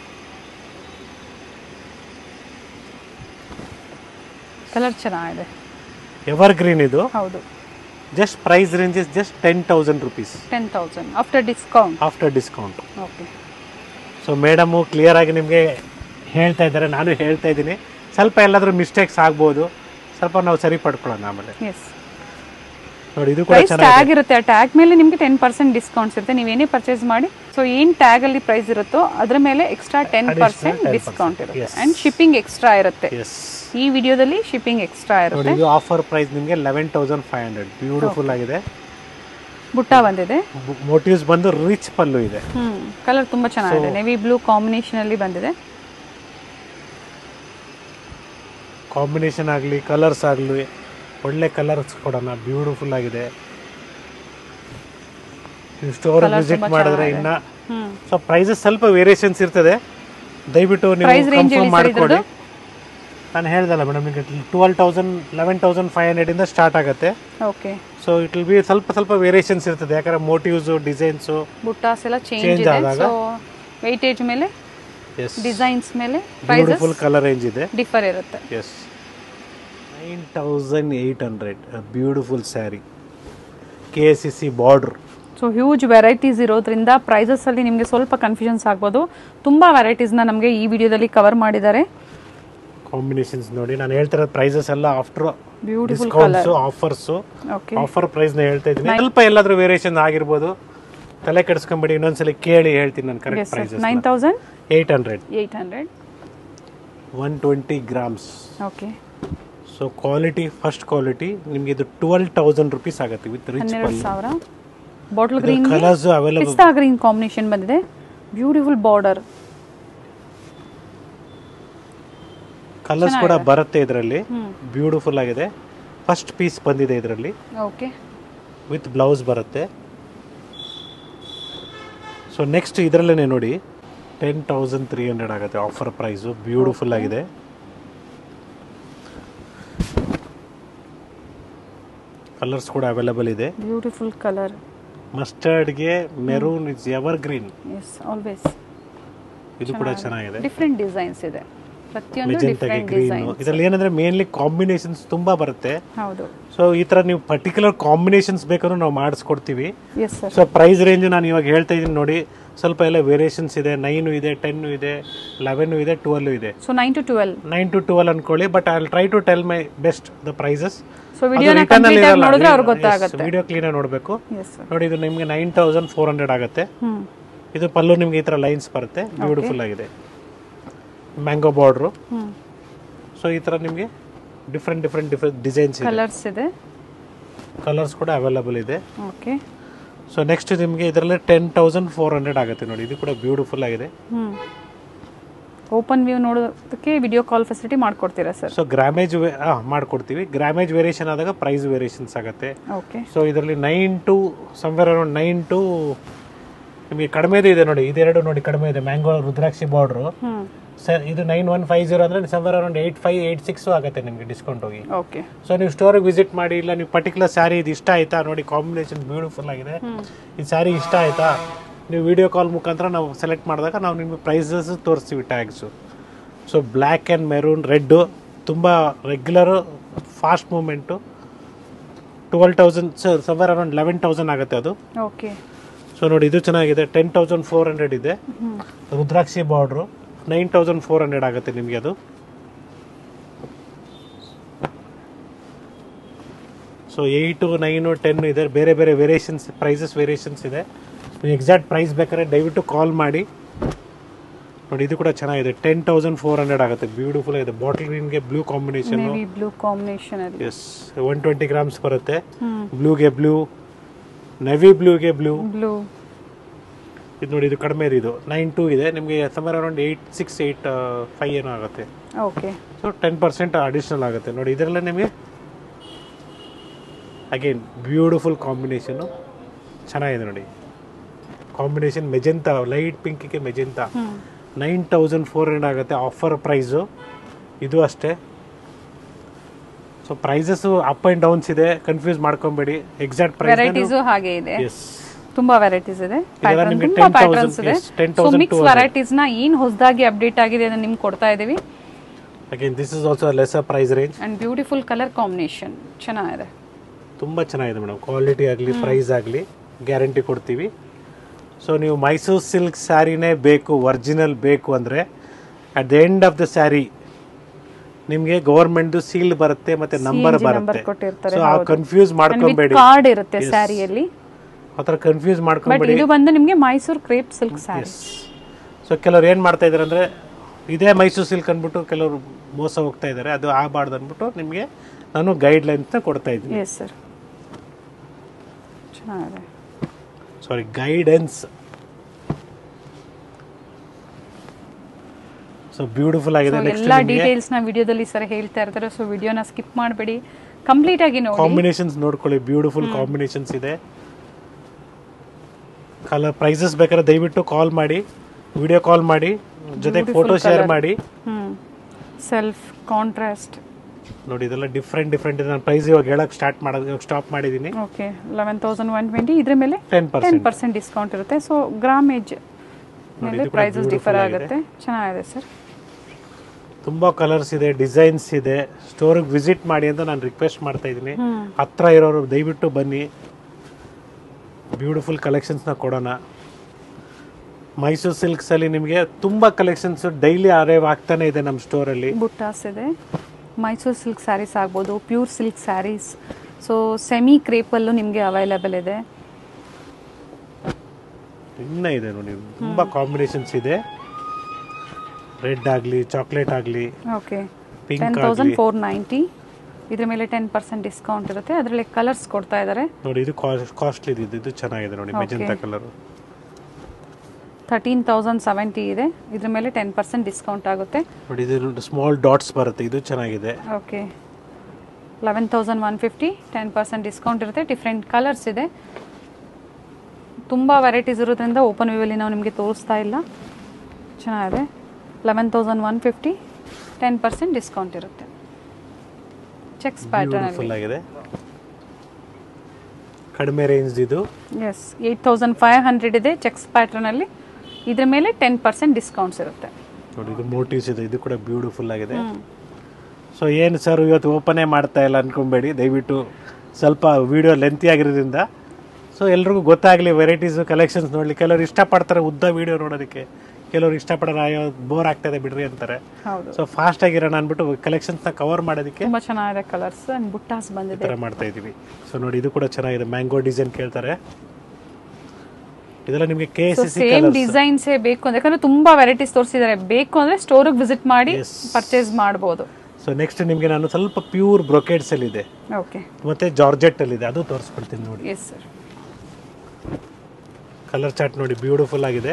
ಕಲರ್ ಚೆನ್ನಾಗಿದೆ ಎವರ್ ಗ್ರೀನ್ ಇದು ಹೌದು just price range is just ten thousand rupees ten thousand after discount after discount okay so madam clear ಆಗಿ ನಿಮಗೆ ಹೇಳ್ತಾ ಇದ್ದಾರೆ ನಾನು ಹೇಳ್ತಾ ಇದ್ದೀನಿ ಸ್ವಲ್ಪ ಎಲ್ಲಾದರೂ ಮಿಸ್ಟೇಕ್ಸ್ ಆಗ್ಬೋದು ಸ್ವಲ್ಪ ನಾವು ಸರಿ ಪಡ್ಕೊಳ್ಳೋಣ ಆಮೇಲೆ ಎಸ್ ನೋಡಿ ಇದು ಕೂಡ ಪ್ರೈಸ್ ಚೆನ್ನಾಗಿದೆ ಟ್ಯಾಗ್ ಇರುತ್ತೆ ಆ ಟ್ಯಾಗ್ ಮೇಲೆ ನಿಮಗೆ ಟೆನ್ ಪರ್ಸೆಂಟ್ ಡಿಸ್ಕೌಂಟ್ಸ್ ಇರುತ್ತೆ ನೀವೇನೇ ಪರ್ಚೇಸ್ ಮಾಡಿ ಸೊ ಏನು ಟ್ಯಾಗ್ ಅಲ್ಲಿ ಪ್ರೈಸ್ ಇರುತ್ತೋ ಅದ್ರ ಮೇಲೆ ಎಕ್ಸ್ಟ್ರಾ ಟೆನ್ ಪರ್ಸೆಂಟ್ 10% ಡಿಸ್ಕೌಂಟ್ ಇರುತ್ತೆ Yes. ಅಂಡ್ ಶಿಪ್ಪಿಂಗ್ ಎಕ್ಸ್ಟ್ರಾ ಇರುತ್ತೆ ಎಸ್ ಈ ವಿಡಿಯೋದಲ್ಲಿ ಶಿಪ್ಪಿಂಗ್ ಎಕ್ಸ್ಟ್ರಾ ನೋಡಿ ಇರುತ್ತೆ ಇದು ಆಫರ್ ಪ್ರೈಸ್ ನಿಮಗೆ eleven thousand five hundred beautiful ಆಗಿದೆ ಬುಟ್ಟ ಬಂದಿದೆ ಮೋಟಿವ್ಸ್ ಬಂದು ರಿಚ್ ಪಲ್ಲು ಇದೆ ಹ್ಮ್ ಕಲರ್ ತುಂಬಾ ಚೆನ್ನಾಗಿದೆ ನೆವಿ ಬ್ಲೂ ಕಾಂಬಿನೇಷನ್ ಅಲ್ಲಿ ಬಂದಿದೆ ಕಾಂಬಿನೇಷನ್ ಆಗಲಿ ಕಲರ್ಸ್ ಆಗಲಿ ಒಳ್ಳೆ ಕಲರ್ಸ್ ಕೊಡೋಣ ಬ್ಯೂಟಿಫುಲ್ ಆಗಿದೆ ನೀವು ಸ್ಟೋರ್ Colour ವಿಸಿಟ್ ತುಂಬಾ ಮಾಡಿದ್ರೆ ಚೆನ್ನಾಗಿದೆ. ಇನ್ನ ಹ್ಮ್ ಸೊ ಪ್ರೈಸಸ್ ಸ್ವಲ್ಪ ವೇರಿಯೇಷನ್ಸ್ ಇರ್ತದೆ ದಯವಿಟ್ಟು ನೀವು Price range ಕನ್ಫರ್ಮ್ ಹೇಳಿ sir ಮಾಡಿಕೊಡಿ ಇದ್ರದ್ದು? ನಾನು ಹೇಳ್ದಲ್ಲ ಮೇಡಮ್ ಈಗ twelve thousand eleven thousand five ಹಂಡ್ರೆಡಿಂದ ಸ್ಟಾರ್ಟ್ ಆಗುತ್ತೆ okay so it will be ಸ್ವಲ್ಪ ಸ್ವಲ್ಪ ವೇರಿಯೇಷನ್ಸ್ ಇರ್ತದೆ ಯಾಕಂದ್ರೆ ಮೋಟಿವ್ಸು ಡಿಸೈನ್ಸು ಬುಟ್ಟಾಸ್ ಎಲ್ಲ ಚೇಂಜ್ Change ಇದೆ ಆದಾಗ? ಸೊ ವೆಯ್ಟೇಜ್ ಮೇಲೆ ಎಸ್ ಡಿಸೈನ್ಸ್ ಮೇಲೆ ಪ್ರೈಸಸ್ ಬ್ಯೂಟಿಫುಲ್ ಕಲರ್ ರೇಂಜ್ ಇದೆ ಡಿಫರ್ ಇರುತ್ತೆ yes nine thousand eight hundred beautiful sari K S C C border so huge varieties ಇರೋದ್ರಿಂದ ಪ್ರೈಸಸ್ ಅಲ್ಲಿ ನಿಮಗೆ ಸ್ವಲ್ಪ ಕನ್ಫ್ಯೂಷನ್ಸ್ ಆಗ್ಬೋದು ತುಂಬಾ ವೆರೈಟೀಸ್ನ ನಮಗೆ ಈ ವಿಡಿಯೋದಲ್ಲಿ ಕವರ್ ಮಾಡಿದ್ದಾರೆ ಕಾಂಬಿನೇಷನ್ಸ್ ನೋಡಿ ನಾನು ಹೇಳ್ತಿರೋ ಪ್ರೈಸಸ್ ಎಲ್ಲ after beautiful discounts offers okay offer ಪ್ರೈಸ್ನ ಹೇಳ್ತಾ ಇದ್ದೀನಿ ಸ್ವಲ್ಪ ಎಲ್ಲಾದ್ರೂ ವೇರಿಯೇಷನ್ ಆಗಿರ್ಬೋದು ತಲೆ ಕೆಡಿಸ್ಕೊಂಬಿಡಿ ಇನ್ನೊಂದ್ಸಲಿ ಕೇಳಿ ಹೇಳ್ತೀನಿ ನಾನು correct prices nine thousand eight hundred eight hundred one twenty grams okay so quality first quality ನಿಮಗೆ ಇದು ಟ್ವೆಲ್ ತೌಸಂಡ್ ರುಪೀಸ್ ಆಗುತ್ತೆ ವಿತ್ ರಿಚ್ ಹನ್ನೆರಡು ಸಾವಿರ ಬಾಟಲ್ ಗ್ರೀನ್ ಕಲರ್ಸ್ ಅವೈಲಬಲ್ ಪಿಸ್ತಾ ಗ್ರೀನ್ ಕಾಂಬಿನೇಷನ್ ಬಂದಿದೆ ಬ್ಯೂಟಿಫುಲ್ ಬಾರ್ಡರ್ ಕಲರ್ಸ್ ಕೂಡ ಬರುತ್ತೆ ಇದರಲ್ಲಿ ಹ್ಮ್. ಬ್ಯೂಟಿಫುಲ್ ಆಗಿದೆ ಫಸ್ಟ್ ಪೀಸ್ ಬಂದಿದೆ ಇದರಲ್ಲಿ ಓಕೆ ವಿತ್ ಬ್ಲೌಸ್ ಬರುತ್ತೆ ಸೊ ನೆಕ್ಸ್ಟ್ ಇದರಲ್ಲೇ ನೋಡಿ ಟೆನ್ ತೌಸಂಡ್ ತ್ರೀ ಹಂಡ್ರೆಡ್ ಆಗುತ್ತೆ ಆಫರ್ ಪ್ರೈಸು ಬ್ಯೂಟಿಫುಲ್ ಆಗಿದೆ ಕಲರ್ಸ್ ಕೂಡ ಅವೈಲಬಲ್ ಇದೆ ಬ್ಯೂಟಿಫುಲ್ ಕಲರ್ ಮಸ್ಟರ್ಡ್ಗೆ maroon is evergreen yes always ಇದು ಕೂಡ ಚೆನ್ನಾಗಿದೆ ಡಿಫ್ರೆಂಟ್ ಡಿಸೈನ್ಸ್ ಇದೆ ಪ್ರತಿಯೊಂದು ಮೆಜೆಂಟಾಗೆ ಡಿಫ್ರೆಂಟ್ ಗ್ರೀನ್ ಡಿಸೈನ್ ಇದರಲ್ಲಿ ಏನಂದ್ರೆ ಮೇನ್ಲಿ ಕಾಂಬಿನೇಷನ್ಸ್ ತುಂಬಾ ಬರುತ್ತೆ ಹೌದು ಸೊ ಈ ತರ ನೀವು ಪರ್ಟಿಕ್ಯುಲರ್ ಕಾಂಬಿನೇಷನ್ಸ್ ಬೇಕಾದ್ರೂ ನಾವು ಮಾಡಿಸ್ಕೊಡ್ತೀವಿ yes sir so price range ನಾನು ಇವಾಗ ಹೇಳ್ತಾ ಇದ್ದೀನಿ ನೋಡಿ ಸ್ವಲ್ಪ ಎಲ್ಲ ವೇರಿಯೇಷನ್ಸ್ ಇದೆ ನೈನು ಇದೆ ಟೆನ್ನು ಇದೆ ಲೆವೆನು ಇದೆ ಟ್ವೆಲ್ಲು ಇದೆ so nine to twelve nine to twelve ಅನ್ಕೊಳ್ಳಿ but I try to tell my best the prices so ವಿಡಿಯೋನ ಕಂಪ್ಲೀಟ್ ಆಗಿ ನೋಡಿದ್ರೆ ಅವ್ರಿಗೆ ಗೊತ್ತಾಗುತ್ತೆ ವಿಡಿಯೋ ಕ್ಲೀನಾಗಿ ನೋಡಬೇಕು ಎಸ್ ಸರ್ ನೋಡಿ ಇದು ನಿಮಗೆ ನೈನ್ ತೌಸಂಡ್ ಫೋರ್ ಹಂಡ್ರೆಡ್ ಆಗುತ್ತೆ ಹ್ಮ್ ಇದು ಪಲ್ಲು ನಿಮಗೆ ಈ ಥರ ಲೈನ್ಸ್ ಬರುತ್ತೆ ಬ್ಯೂಟಿಫುಲ್ ಆಗಿದೆ ಮ್ಯಾಂಗೋ ಬಾರ್ಡ್ರು ಹ್ಮ್ ಸೊ ಈ ಥರ ನಿಮಗೆ ಡಿಫ್ರೆಂಟ್ ಡಿಫ್ರೆಂಟ್ ಡಿಫ್ರೆಂಟ್ ಡಿಸೈನ್ಸ್ ಇದೆ ಕಲರ್ಸ್ ಇದೆ ಕಲರ್ಸ್ ಕೂಡ ಅವೈಲಬಲ್ ಇದೆ ಓಕೆ ಸೊ ನೆಕ್ಸ್ಟ್ ನಿಮಗೆ ಇದರಲ್ಲಿ ಟೆನ್ ತೌಸಂಡ್ ಫೋರ್ ಹಂಡ್ರೆಡ್ ಆಗುತ್ತೆ ನೋಡಿ ಇದು ಕೂಡ ಬ್ಯೂಟಿಫುಲ್ ಆಗಿದೆ ಹ್ಮ್ ಓಪನ್ ವ್ಯೂ ನೋಡೋದಕ್ಕೆ ವಿಡಿಯೋ ಕಾಲ್ ಫೆಸಿಲಿಟಿ ಮಾಡ್ಕೊಡ್ತೀರಾ ಸರ್ ಸೊ ಗ್ರಾಮೇಜ್ ಮಾಡ್ಕೊಡ್ತೀವಿ ಗ್ರಾಮೇಜ್ ವೇರಿಯೇಷನ್ ಆದಾಗ ಪ್ರೈಸ್ ವೇರಿಯೇಷನ್ಸ್ ಆಗುತ್ತೆ ಓಕೆ ಸೊ ಇದರಲ್ಲಿ nine to somewhere around nine to ನಿಮಗೆ ಕಡಿಮೆದು ಇದೆ ನೋಡಿ ಇದೆರಡು ನೋಡಿ ಕಡಿಮೆ ಇದೆ ಮ್ಯಾಂಗೋ ರುದ್ರಾಕ್ಷಿ ಬಾರ್ಡ್ರು ಹ್ಮ್ ಸರ್ ಇದು ನೈನ್ ಒನ್ ಫೈವ್ ಜೀರೋ ಅಂದರೆ somewhere around eight five eight six ಆಗುತ್ತೆ ನಿಮಗೆ ಡಿಸ್ಕೌಂಟ್ ಹೋಗಿ ಓಕೆ ಸೊ ನೀವು ಸ್ಟೋರಿಗೆ ವಿಸಿಟ್ ಮಾಡಿ ಇಲ್ಲ ನೀವು ಪರ್ಟಿಕ್ಯುಲರ್ ಸ್ಯಾರಿ ಇದು ಇಷ್ಟ ಆಯ್ತಾ ನೋಡಿ ಕಾಂಬಿನೇಷನ್ ಬ್ಯೂಟಿಫುಲ್ ಆಗಿದೆ ಹ್ಮ್ ಈ ಸ್ಯಾರಿ ಇಷ್ಟ ಆಯ್ತಾ ನೀವು ವಿಡಿಯೋ ಕಾಲ್ ಮುಖಾಂತರ ನಾವು ಸೆಲೆಕ್ಟ್ ಮಾಡಿದಾಗ ನಾವು ನಿಮಗೆ ಪ್ರೈಸಸ್ ತೋರಿಸ್ತೀವಿ tags so black and maroon red ತುಂಬ regular fast moment twelve thousand sir somewhere around eleven thousand ಆಗುತ್ತೆ ಅದು ಓಕೆ ಸೊ ನೋಡಿ ಇದು ಚೆನ್ನಾಗಿದೆ ಟೆನ್ ತೌಸಂಡ್ ಫೋರ್ ಹಂಡ್ರೆಡ್ ಇದೆ ಹ್ಮ್ ರುದ್ರಾಕ್ಷಿ border nine thousand four hundred ಆಗುತ್ತೆ ನಿಮಗೆ ಅದು ಸೊ ಏಯ್ಟು ನೈನು ಟೆನ್ ಇದೆ ಬೇರೆ ಬೇರೆ ವೇರಿಯೇಷನ್ಸ್ ಪ್ರೈಸಸ್ ವೇರಿಯೇಷನ್ಸ್ ಇದೆ ನೀವು ಎಕ್ಸಾಕ್ಟ್ ಪ್ರೈಸ್ ಬೇಕಾದ್ರೆ ದಯವಿಟ್ಟು ಕಾಲ್ ಮಾಡಿ ನೋಡಿ ಇದು ಕೂಡ ಚೆನ್ನಾಗಿದೆ ಟೆನ್ ತೌಸಂಡ್ ಫೋರ್ ಹಂಡ್ರೆಡ್ ಆಗುತ್ತೆ ಬ್ಯೂಟಿಫುಲ್ ಆಗಿದೆ ಬಾಟಲ್ ಗ್ರೀನ್ಗೆ blue combination navy blue combination ಅಲ್ಲಿ ಎಸ್ ಒನ್ ಟ್ವೆಂಟಿ ಗ್ರಾಮ್ಸ್ ಬರುತ್ತೆ ಹ್ಮ್ ಬ್ಲೂಗೆ ಬ್ಲೂ ನೆವಿ ಬ್ಲೂಗೆ ಬ್ಲೂ ಬ್ಲೂ ಇದು ನೋಡಿ ಇದು ಕಡಿಮೆ ಇದು ನೈನ್ ಟೂ ಇದೆ ನಿಮಗೆ somewhere around eight six eight five ಏನೋ ಆಗುತ್ತೆ okay so ten percent additional ಆಗುತ್ತೆ ನೋಡಿ ಇದರಲ್ಲೇ ನಿಮಗೆ ಅಗೇನ್ ಬ್ಯೂಟಿಫುಲ್ ಕಾಂಬಿನೇಷನು ಚೆನ್ನಾಗಿದೆ ನೋಡಿ ಕಾಂಬಿನೇಷನ್ ಮೆಜೆಂತಾ ಲೈಟ್ ಪಿಂಕಿಗೆ magenta hmm nine thousand four hundred ಆಗುತ್ತೆ ಆಫರ್ ಪ್ರೈಸು ಇದು ಅಷ್ಟೇ so prices up and downs ಇದೆ ಕನ್ಫ್ಯೂಸ್ ಮಾಡ್ಕೊಬೇಡಿ ಎಕ್ಸಾಕ್ಟ್ ಪ್ರೈಸ್ ವೆರೈಟೀಸು ಹಾಗೆ ಇದೆ ಎಸ್ ತುಂಬಾ ವೆರೈಟೀಸ್ ಇದೆ ಇದೆಲ್ಲ ಪ್ಯಾಟರ್ನ್ ನಿಮ್ಗೆ ತುಂಬಾ 10,000 ಪ್ಯಾಟರ್ನ್ಸ್ ಇದೆ yes, 10,000 ಸೊ ಮಿಕ್ಸ್ 200. ವೆರೈಟೀಸ್ ನ ಏನ್ ಹೊಸದಾಗಿ ಅಪ್ಡೇಟ್ ಆಗಿದೆ ಅದನ್ನ ನಿಮ್ಗೆ ಕೊಡ್ತಾ ಇದೀವಿ again this is also lesser price range and beautiful colour combination ಚೆನ್ನಾಗಿದೆ ತುಂಬ ಚೆನ್ನಾಗಿದೆ ಮೇಡಮ್ ಕ್ವಾಲಿಟಿ ಆಗಲಿ ಪ್ರೈಸ್ ಆಗಲಿ ಗ್ಯಾರಂಟಿ ಕೊಡ್ತೀವಿ ಸೊ ನೀವು ಮೈಸೂರು ಸಿಲ್ಕ್ ಸ್ಯಾರಿನೇ ಬೇಕು ಒರಿಜಿನಲ್ ಬೇಕು ಅಂದರೆ at the end of the sari ನಿಮಗೆ ಗೌರ್ಮೆಂಟ್ದು ಸೀಲ್ ಬರುತ್ತೆ ಮತ್ತೆ ನಂಬರ್ ನಂಬರ್ ಬರುತ್ತೆ ಕೊಟ್ಟಿರ್ತಾರೆ ಸೊ ಆ ಕನ್ಫ್ಯೂಸ್ ಮಾಡ್ಕೊಬೇಡಿ ಕಾರ್ಡ್ ಇರುತ್ತೆ ಸ್ಯಾರಿಯಲ್ಲಿ ಆ ಥರ ಕನ್ಫ್ಯೂಸ್ ಬಟ್ ಮಾಡ್ಕೊಬೇಡಿ ಇದು ಬಂದು ನಿಮ್ಗೆ Mysuru crepe silk sari so ಕೆಲವ್ರು ಏನು ಮಾಡ್ತಾ ಇದ್ದಾರೆ ಅಂದರೆ ಇದೇ ಮೈಸೂರು ಸಿಲ್ಕ್ ಅಂದ್ಬಿಟ್ಟು ಕೆಲವರು ಮೋಸ ಹೋಗ್ತಾ ಇದ್ದಾರೆ ಅದು ಆಗಬಾರ್ದು ಅಂದ್ಬಿಟ್ಟು ನಿಮಗೆ ನಾನು ಗೈಡ್ಲೈನ್ಸ್ನ ಕೊಡ್ತಾ ಇದ್ದೀನಿ ಎಸ್ ಸರ್ ಚೆನ್ನಾಗಿದೆ ಸಾರಿ ಗೈಡೆನ್ಸ್ ಸೊ ಬ್ಯೂಟಿಫುಲ್ ಆಗಿದೆ So, ನೆಕ್ಸ್ಟ್ ಎಲ್ಲ ಡೀಟೇಲ್ಸ್ ನ ವಿಡಿಯೋದಲ್ಲಿ ಸರ್ ಹೇಳ್ತಾ ಇರ್ತಾರೆ ಸೊ ವಿಡಿಯೋನ ಸ್ಕಿಪ್ ಮಾಡಬೇಡಿ ಕಂಪ್ಲೀಟ್ ಆಗಿ ನೋಡಿ ಕಾಂಬಿನೇಷನ್ಸ್ ನೋಡ್ಕೊಳ್ಳಿ ಬ್ಯೂಟಿಫುಲ್ ಕಾಂಬಿನೇಷನ್ಸ್ ಇದೆ ಕಲರ್ ಪ್ರೈಸಸ್ ಬೇಕಾದ್ರೆ ದಯವಿಟ್ಟು ಕಾಲ್ ಮಾಡಿ ವಿಡಿಯೋ ಕಾಲ್ ಮಾಡಿ ಜೊತೆಗೆ ಫೋಟೋ ಶೇರ್ ಮಾಡಿ ಹ್ಮ್ ಸೆಲ್ಫ್ ಕಾಂಟ್ರಾಸ್ಟ್ ನೋಡಿ ಇದೆಲ್ಲ ಡಿಫ್ರೆಂಟ್ ಡಿಫ್ರೆಂಟ್ ಇದೆ ನಾನು ಪ್ರೈಸ್ ಇವಾಗ ಹೇಳಕ್ ಸ್ಟಾರ್ಟ್ ಮಾಡೋದು ಸ್ಟಾಪ್ ಮಾಡಿದ್ದೀನಿ okay eleven thousand one twenty ಇದ್ರ ಮೇಲೆ ten ten percent percent discount ಇರುತ್ತೆ ಸೊ ಗ್ರಾಮೇಜ್ ಮೇಲೆ ಇದು ಕೂಡ ಪ್ರೈಸಸ್ ಡಿಫರ್ beautiful ಆಗುತ್ತೆ ಚೆನ್ನಾಗಿದೆ ಸರ್ ತುಂಬಾ ಕಲರ್ಸ್ ಇದೆ ಡಿಸೈನ್ಸ್ ಇದೆ ಸ್ಟೋರಿಗೆ ವಿಸಿಟ್ ಮಾಡಿ ಅಂತ ನಾನು ರಿಕ್ವೆಸ್ಟ್ ಮಾಡ್ತಾ ಇದ್ದೀನಿ ಹ್ಮ್ ಹತ್ರ ಇರೋರು ದಯವಿಟ್ಟು ಬನ್ನಿ ಬ್ಯೂಟಿಫುಲ್ ಕಲೆಕ್ಷನ್ಸ್ನ ಕೊಡೋಣ ಮೈಸೂರು ಸಿಲ್ಕ್ಸಲ್ಲಿ ನಿಮಗೆ ತುಂಬ ಕಲೆಕ್ಷನ್ಸ್ ಡೈಲಿ ಅರೈವ್ ಆಗ್ತಾನೆ ಇದೆ ನಮ್ಮ ಸ್ಟೋರಲ್ಲಿ ಬುಟ್ಟಾಸ್ ಇದೆ ಮೈಸೂರು ಸಿಲ್ಕ್ ಸ್ಯಾರೀಸ್ ಆಗ್ಬೋದು pure silk saris so semi ಕ್ರೇಪಲ್ಲೂ ನಿಮಗೆ ಅವೈಲೇಬಲ್ ಇದೆ ಇನ್ನೂ ಇದೆ ನೋಡಿ ತುಂಬ ಕಾಂಬಿನೇಷನ್ಸ್ ಇದೆ ರೆಡ್ ಆಗಲಿ ಚಾಕ್ಲೇಟ್ ಆಗಲಿ ಓಕೆ ಪಿಂಕ್ ಟೆನ್ ಆಗಲಿ ತೌಸಂಡ್ ಫೋರ್ ನೈಂಟಿ ಇದ್ರ ಮೇಲೆ ಟೆನ್ ಪರ್ಸೆಂಟ್ ಡಿಸ್ಕೌಂಟ್ ಇರುತ್ತೆ ಅದರಲ್ಲಿ ಕಲರ್ಸ್ ಕೊಡ್ತಾ ಇದ್ದಾರೆ ನೋಡಿ ಇದು ಕಾಸ್ಟ್ಲಿ ಇದು ಇದು ಚೆನ್ನಾಗಿದೆ ನೋಡಿ magenta colour thirteen thousand seventy ಇದೆ ಇದ್ರ ಮೇಲೆ ಟೆನ್ ಪರ್ಸೆಂಟ್ ಡಿಸ್ಕೌಂಟ್ ಆಗುತ್ತೆ ನೋಡಿ ಇದು ಸ್ಮಾಲ್ ಡಾಟ್ಸ್ ಬರುತ್ತೆ ಇದು ಚೆನ್ನಾಗಿದೆ okay eleven thousand one fifty ten percent discount ಇರುತ್ತೆ ಡಿಫ್ರೆಂಟ್ ಕಲರ್ಸ್ ಇದೆ ತುಂಬ ವೆರೈಟೀಸ್ ಇರೋದ್ರಿಂದ ಓಪನ್ ವ್ಯೂವಲ್ಲಿ ನಾವು ನಿಮಗೆ ತೋರಿಸ್ತಾ ಇಲ್ಲ ಚೆನ್ನಾಗಿದೆ eleven thousand one fifty ten percent discount ಇರುತ್ತೆ ಚೆಕ್ಸ್ ಪ್ಯಾಟರ್ನ್ ಬ್ಯೂಟಿಫುಲ್ ಆಗಿದೆ ಕಡಿಮೆ ರೇಂಜ್ ಇದು yes eight thousand five hundred ಇದೆ ಚೆಕ್ಸ್ ಪ್ಯಾಟರ್ನಲ್ಲಿ ಇದ್ರ ಮೇಲೆ ಟೆನ್ ಪರ್ಸೆಂಟ್ ಡಿಸ್ಕೌಂಟ್ಸ್ ಇರುತ್ತೆ ನೋಡಿ ಇದು ಮೋಟಿವ್ಸ್ ಇದೆ ಇದು ಕೂಡ ಬ್ಯೂಟಿಫುಲ್ ಆಗಿದೆ ಹ್ಮ್. ಸೊ ಏನು ಸರ್ ಇವತ್ತು ಓಪನೇ ಮಾಡ್ತಾ ಇಲ್ಲ ಅನ್ಕೊಬೇಡಿ ದಯವಿಟ್ಟು ಸ್ವಲ್ಪ ವಿಡಿಯೋ ಲೆಂತಿ ಆಗಿರೋದ್ರಿಂದ ಸೊ ಎಲ್ರಿಗೂ ಗೊತ್ತಾಗಲಿ ವೆರೈಟೀಸು ಕಲೆಕ್ಷನ್ಸ್ ನೋಡಲಿ ಕೆಲವರು ಇಷ್ಟಪಡ್ತಾರೆ ಉದ್ದ ವಿಡಿಯೋ ನೋಡೋದಕ್ಕೆ ಕೆಲವರು ಇಷ್ಟಪಡೋರು ಅಯ್ಯೋ ಬೋರ್ ಆಗ್ತಾಯಿದೆ ಬಿಡ್ರಿ ಅಂತಾರೆ ಹೌದು ಸೊ ಫಾಸ್ಟ್ ಆಗಿರೋಣ ಅಂದ್ಬಿಟ್ಟು ಕಲೆಕ್ಷನ್ಸ್ನ ಕವರ್ ಮಾಡೋದಕ್ಕೆ ತುಂಬ ಚೆನ್ನಾಗಿದೆ ಕಲರ್ಸ್ ಆ್ಯಂಡ್ ಬುಟ್ಟಾಸ್ ಈ ಬಂದಿದೆ ಥರ ಮಾಡ್ತಾ ಇದ್ದೀವಿ ಸೊ ನೋಡಿ ಇದು ಕೂಡ ಚೆನ್ನಾಗಿದೆ ಮ್ಯಾಂಗೋ ಡಿಸೈನ್ ಕೇಳ್ತಾರೆ ಇದೆಲ್ಲ ನಿಮಗೆ K S C C same ಡಿಸೈನ್ಸೇ ಬೇಕು ಅಂದ್ರೆ ಯಾಕಂದ್ರೆ ತುಂಬಾ ವೆರೈಟೀಸ್ ತೋರಿಸಿದ್ದಾರೆ ಬೇಕು ಅಂದ್ರೆ ಸ್ಟೋರಿಗೆ ವಿಸಿಟ್ ಮಾಡಿ Yes. ಪರ್ಚೇಸ್ ಮಾಡ್ಬೋದು ಸೊ ನೆಕ್ಸ್ಟ್ ನಿಮಗೆ ನಾನು ಸ್ವಲ್ಪ ಪ್ಯೂರ್ ಬ್ರೊಕೇಡ್ಸ್ ಅಲ್ಲಿ ಇದೆ ಓಕೆ ಮತ್ತೆ ಜಾರ್ಜೆಟ್ ಅಲ್ಲಿ ಇದೆ ಅದು ತೋರಿಸ್ಬಿಡ್ತೀನಿ ನೋಡಿ ಎಸ್ ಸರ್ ಕಲರ್ ಚಾರ್ಟ್ ನೋಡಿ ಬ್ಯೂಟಿಫುಲ್ ಆಗಿದೆ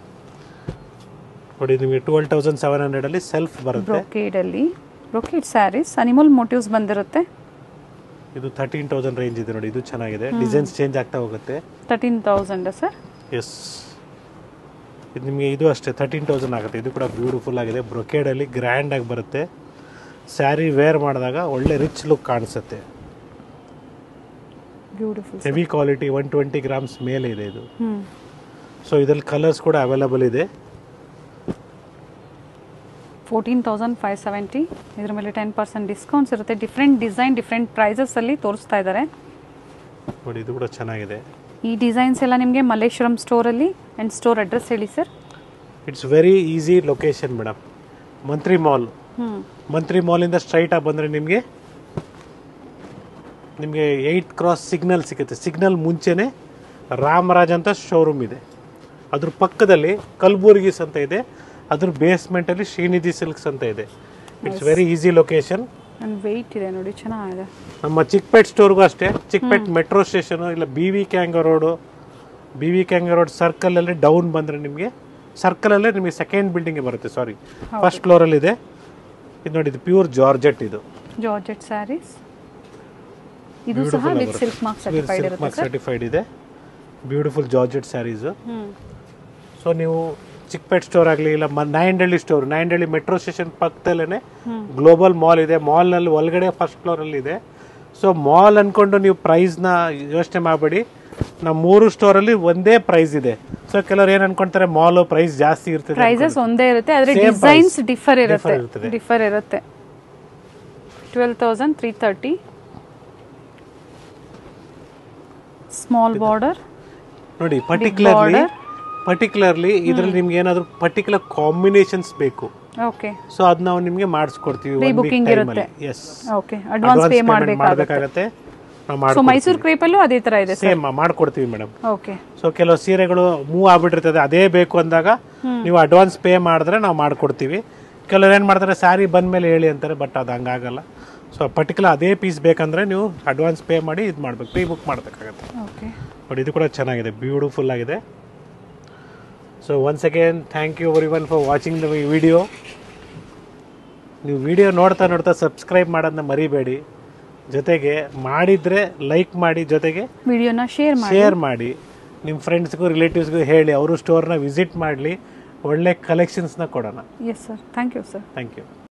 ನೋಡಿ ನಿಮಗೆ ಟ್ವೆಲ್ ತೌಸಂಡ್ ಸೆವೆನ್ ಹಂಡ್ರೆಡ್ ಅಲ್ಲಿ ಸೆಲ್ಫ್ ಬರುತ್ತೆ ಬ್ರೊಕೇಡ್ ಅಲ್ಲಿ ಬ್ರೊಕೇಡ್ ಸ್ಯಾರೀಸ್ ಅನಿಮಲ್ ಮೋಟಿವ್ಸ್ ಬಂದಿರುತ್ತೆ ಇದು ತರ್ಟೀನ್ ತೌಸಂಡ್ ರೇಂಜ್ ಇದೆ ನೋಡಿ ಇದು ಚೆನ್ನಾಗಿದೆ ಡಿಸೈನ್ಸ್ ಚೇಂಜ್ ಆಗ್ತಾ ಹೋಗುತ್ತೆ ತರ್ಟೀನ್ ತೌಸಂಡ್ ಸರ್ ಎಸ್ ಇದು ನಿಮಗೆ ಇದು ಅಷ್ಟೇ ತರ್ಟೀನ್ ತೌಸಂಡ್ ಆಗುತ್ತೆ ಇದು ಕೂಡ ಬ್ಯೂಟಿಫುಲ್ ಆಗಿದೆ ಬ್ರೊಕೇಡಲ್ಲಿ ಗ್ರ್ಯಾಂಡ್ ಆಗಿ ಬರುತ್ತೆ ಸ್ಯಾರಿ ವೇರ್ ಮಾಡಿದಾಗ ಒಳ್ಳೆ ರಿಚ್ ಲುಕ್ ಕಾಣಿಸುತ್ತೆ beautiful heavy quality one twenty grams ಮೇಲೆ ಇದೆ ಇದು ಹ್ಮ್ ಸೊ ಇದರಲ್ಲಿ ಕಲರ್ಸ್ ಕೂಡ ಅವೈಲಬಲ್ ಇದೆ ಫೋರ್ಟೀನ್ ತೌಸಂಡ್ ಫೈವ್ ಸೆವೆಂಟಿ ಇದ್ರ ಮೇಲೆ ಟೆನ್ ಪರ್ಸೆಂಟ್ ಡಿಸ್ಕೌಂಟ್ಸ್ ಇರುತ್ತೆ ಡಿಫ್ರೆಂಟ್ ಡಿಸೈನ್ ಡಿಫ್ರೆಂಟ್ ಪ್ರೈಸಸ್ ಅಲ್ಲಿ ತೋರಿಸ್ತಾ ಇದ್ದಾರೆ ನೋಡಿ ಇದು ಕೂಡ ಚೆನ್ನಾಗಿದೆ ಈ ಡಿಸೈನ್ಸ್ ಎಲ್ಲ ನಿಮಗೆ ಮಲ್ಲೇಶ್ವರಂ ಸ್ಟೋರಲ್ಲಿ ಆ್ಯಂಡ್ ಸ್ಟೋರ್ ಅಡ್ರೆಸ್ ಹೇಳಿ sir it's very easy location madam Mantri mall hmm Mantri ಮಾಲಿಂದ ಸ್ಟ್ರೈಟಾಗಿ ಬಂದರೆ ನಿಮಗೆ ನಿಮಗೆ ಏಯ್ಟ್ ಕ್ರಾಸ್ ಸಿಗ್ನಲ್ ಸಿಗುತ್ತೆ ಸಿಗ್ನಲ್ ಮುಂಚೆನೇ ರಾಮರಾಜ್ ಅಂತ ಶೋರೂಮ್ ಇದೆ ಅದ್ರ ಪಕ್ಕದಲ್ಲಿ ಕಲ್ಬುರ್ಗಿಸ್ ಅಂತ ಇದೆ ಅದ್ರ ಬೇಸ್ಮೆಂಟಲ್ಲಿ ಶ್ರೀನಿಧಿ ಸಿಲ್ಕ್ಸ್ ಅಂತ ಇದೆ it's very easy location and wait ಇದೆ ನೋಡಿ ಚೆನ್ನಾಗಿದೆ ನಮ್ಮ ಚಿಕ್ಕಪೇಟ್ ಸ್ಟೋರ್ಗೂ ಅಷ್ಟೇ ಚಿಕ್ಕಪೇಟ್ ಮೆಟ್ರೋ ಸ್ಟೇಷನು ಇಲ್ಲ ಬಿ ವಿ ಕ್ಯಾಂಗ ರೋಡು ಬಿ ವಿ ಕ್ಯಾಂಗ ರೋಡ್ ಸರ್ಕಲಲ್ಲಿ ಡೌನ್ ಬಂದರೆ ನಿಮಗೆ ಸರ್ಕಲಲ್ಲೇ ನಿಮಗೆ ಸೆಕೆಂಡ್ ಬಿಲ್ಡಿಂಗ್ಗೆ ಬರುತ್ತೆ ಸಾರಿ ಫಸ್ಟ್ ಫ್ಲೋರಲ್ಲಿ ಇದೆ ಇದು ನೋಡಿ ಇದು ಪ್ಯೂರ್ ಜಾರ್ಜೆಟ್ ಇದು ಜಾರ್ಜೆಟ್ ಸ್ಯಾರೀಸ್ ಇದು ಸಹ ವಿತ್ ಸಿಲ್ಕ್ ಮಾರ್ಕ್ ಸರ್ಟಿಫೈಡ್ ಇರುತ್ತೆ ಮಾರ್ಕ್ ಸರ್ಟಿಫೈಡ್ ಇದೆ beautiful georgette sarees hmm so ನೀವು ಚಿಕ್ಕಪೇಟ್ ಸ್ಟೋರ್ ಆಗಲಿ ಇಲ್ಲ ಮ Nayandahalli store Nayandahalli metro station ಪಕ್ಕದಲ್ಲೇ ಗ್ಲೋಬಲ್ ಮಾಲ್ ಇದೆ ಮಾಲ್ನಲ್ಲಿ ಒಳಗಡೆ ಫಸ್ಟ್ ಫ್ಲೋರಲ್ಲಿ ಇದೆ ಸೊ ಮಾಲ್ ಅಂದ್ಕೊಂಡು ನೀವು ಪ್ರೈಸ್ನ ಯೋಚನೆ ಮಾಡಬೇಡಿ ನಮ್ಮ ಮೂರು ಸ್ಟೋರಲ್ಲಿ ಒಂದೇ ಪ್ರೈಸ್ ಇದೆ ಸೊ ಕೆಲವ್ರು ಏನು ಅನ್ಕೊಂತಾರೆ ಮಾಲ್ ಪ್ರೈಸ್ ಜಾಸ್ತಿ ಇರ್ತದೆ ಪ್ರೈಸಸ್ ಒಂದೇ ಇರುತ್ತೆ ಆದ್ರೆ Same ಡಿಸೈನ್ಸ್ price. ಡಿಫರ್ ಇರುತ್ತೆ Differ ಇರ್ತದೆ. ಡಿಫರ್ ಇರುತ್ತೆ twelve thousand three thirty small border ನೋಡಿ ಪರ್ಟಿಕ್ಯುಲರ್ಲಿ ಪರ್ಟಿಕ್ಯುಲರ್ಲಿ ಇದರಲ್ಲಿ ನಿಮ್ಗೆ ಏನಾದರೂ ಪರ್ಟಿಕ್ಯುಲರ್ ಕಾಂಬಿನೇಷನ್ಸ್ ಬೇಕು ಓಕೆ ಸೊ ಅದ್ ನಾವು ನಿಮಗೆ ಮಾಡಿಸ್ಕೊಡ್ತೀವಿ Pre ಒನ್ ವೀಕ್ booking ಟೈಮಲ್ಲಿ ಇರುತ್ತೆ. ಎಸ್ ಓಕೆ ಅಡ್ವಾನ್ಸ್ ಪೇ ಮಾಡಬೇಕಾಗುತ್ತೆ ಮಾಡಬೇಕಾಗತ್ತೆ ನಾವು ಸೊ ಮಾಡಿ ಮೈಸೂರು ಕ್ರೇಪಲ್ಲೂ ಅದೇ ತರ ಇದೆ ಸೇಮ್ ಮಾಡ್ಕೊಡ್ತೀವಿ ಮೇಡಮ್ ಓಕೆ ಸೊ ಕೆಲವು ಸೀರೆಗಳು ಮೂವ್ ಆಗ್ಬಿಟ್ಟಿರ್ತದೆ ಅದೇ ಬೇಕು ಅಂದಾಗ ನೀವು ಅಡ್ವಾನ್ಸ್ ಪೇ ಮಾಡಿದ್ರೆ ನಾವು ಮಾಡ್ಕೊಡ್ತೀವಿ ಕೆಲವ್ರು ಏನು ಮಾಡ್ತಾರೆ ಸ್ಯಾರಿ ಬಂದ್ಮೇಲೆ ಹೇಳಿ ಅಂತಾರೆ ಬಟ್ ಅದು ಹಂಗಾಗಲ್ಲ ಸೊ ಪರ್ಟಿಕ್ಯುಲರ್ ಅದೇ ಪೀಸ್ ಬೇಕಂದ್ರೆ ನೀವು ಅಡ್ವಾನ್ಸ್ ಪೇ ಮಾಡಿ ಇದು ಮಾಡ್ಬೇಕು ಪ್ರೀ ಬುಕ್ ಮಾಡಬೇಕಾಗತ್ತೆ ಓಕೆ ಬಟ್ ಇದು ಕೂಡ ಚೆನ್ನಾಗಿದೆ ಬ್ಯೂಟಿಫುಲ್ ಆಗಿದೆ so once again thank you everyone for watching the video ನೀವು ವಿಡಿಯೋ ನೋಡ್ತಾ ನೋಡ್ತಾ ಸಬ್ಸ್ಕ್ರೈಬ್ ಮಾಡೋದನ್ನ ಮರಿಬೇಡಿ ಜೊತೆಗೆ ಮಾಡಿದರೆ ಲೈಕ್ ಮಾಡಿ ಜೊತೆಗೆ ವಿಡಿಯೋನ ಶೇರ್ ಮಾಡಿ ಶೇರ್ ಮಾಡಿ ನಿಮ್ಮ ಫ್ರೆಂಡ್ಸ್ಗೂ ರಿಲೇಟಿವ್ಸ್ಗೂ ಹೇಳಿ ಅವರು ಸ್ಟೋರ್ನ ವಿಸಿಟ್ ಮಾಡಲಿ ಒಳ್ಳೆ ಕಲೆಕ್ಷನ್ಸ್ನ ಕೊಡೋಣ yes sir thank you sir thank you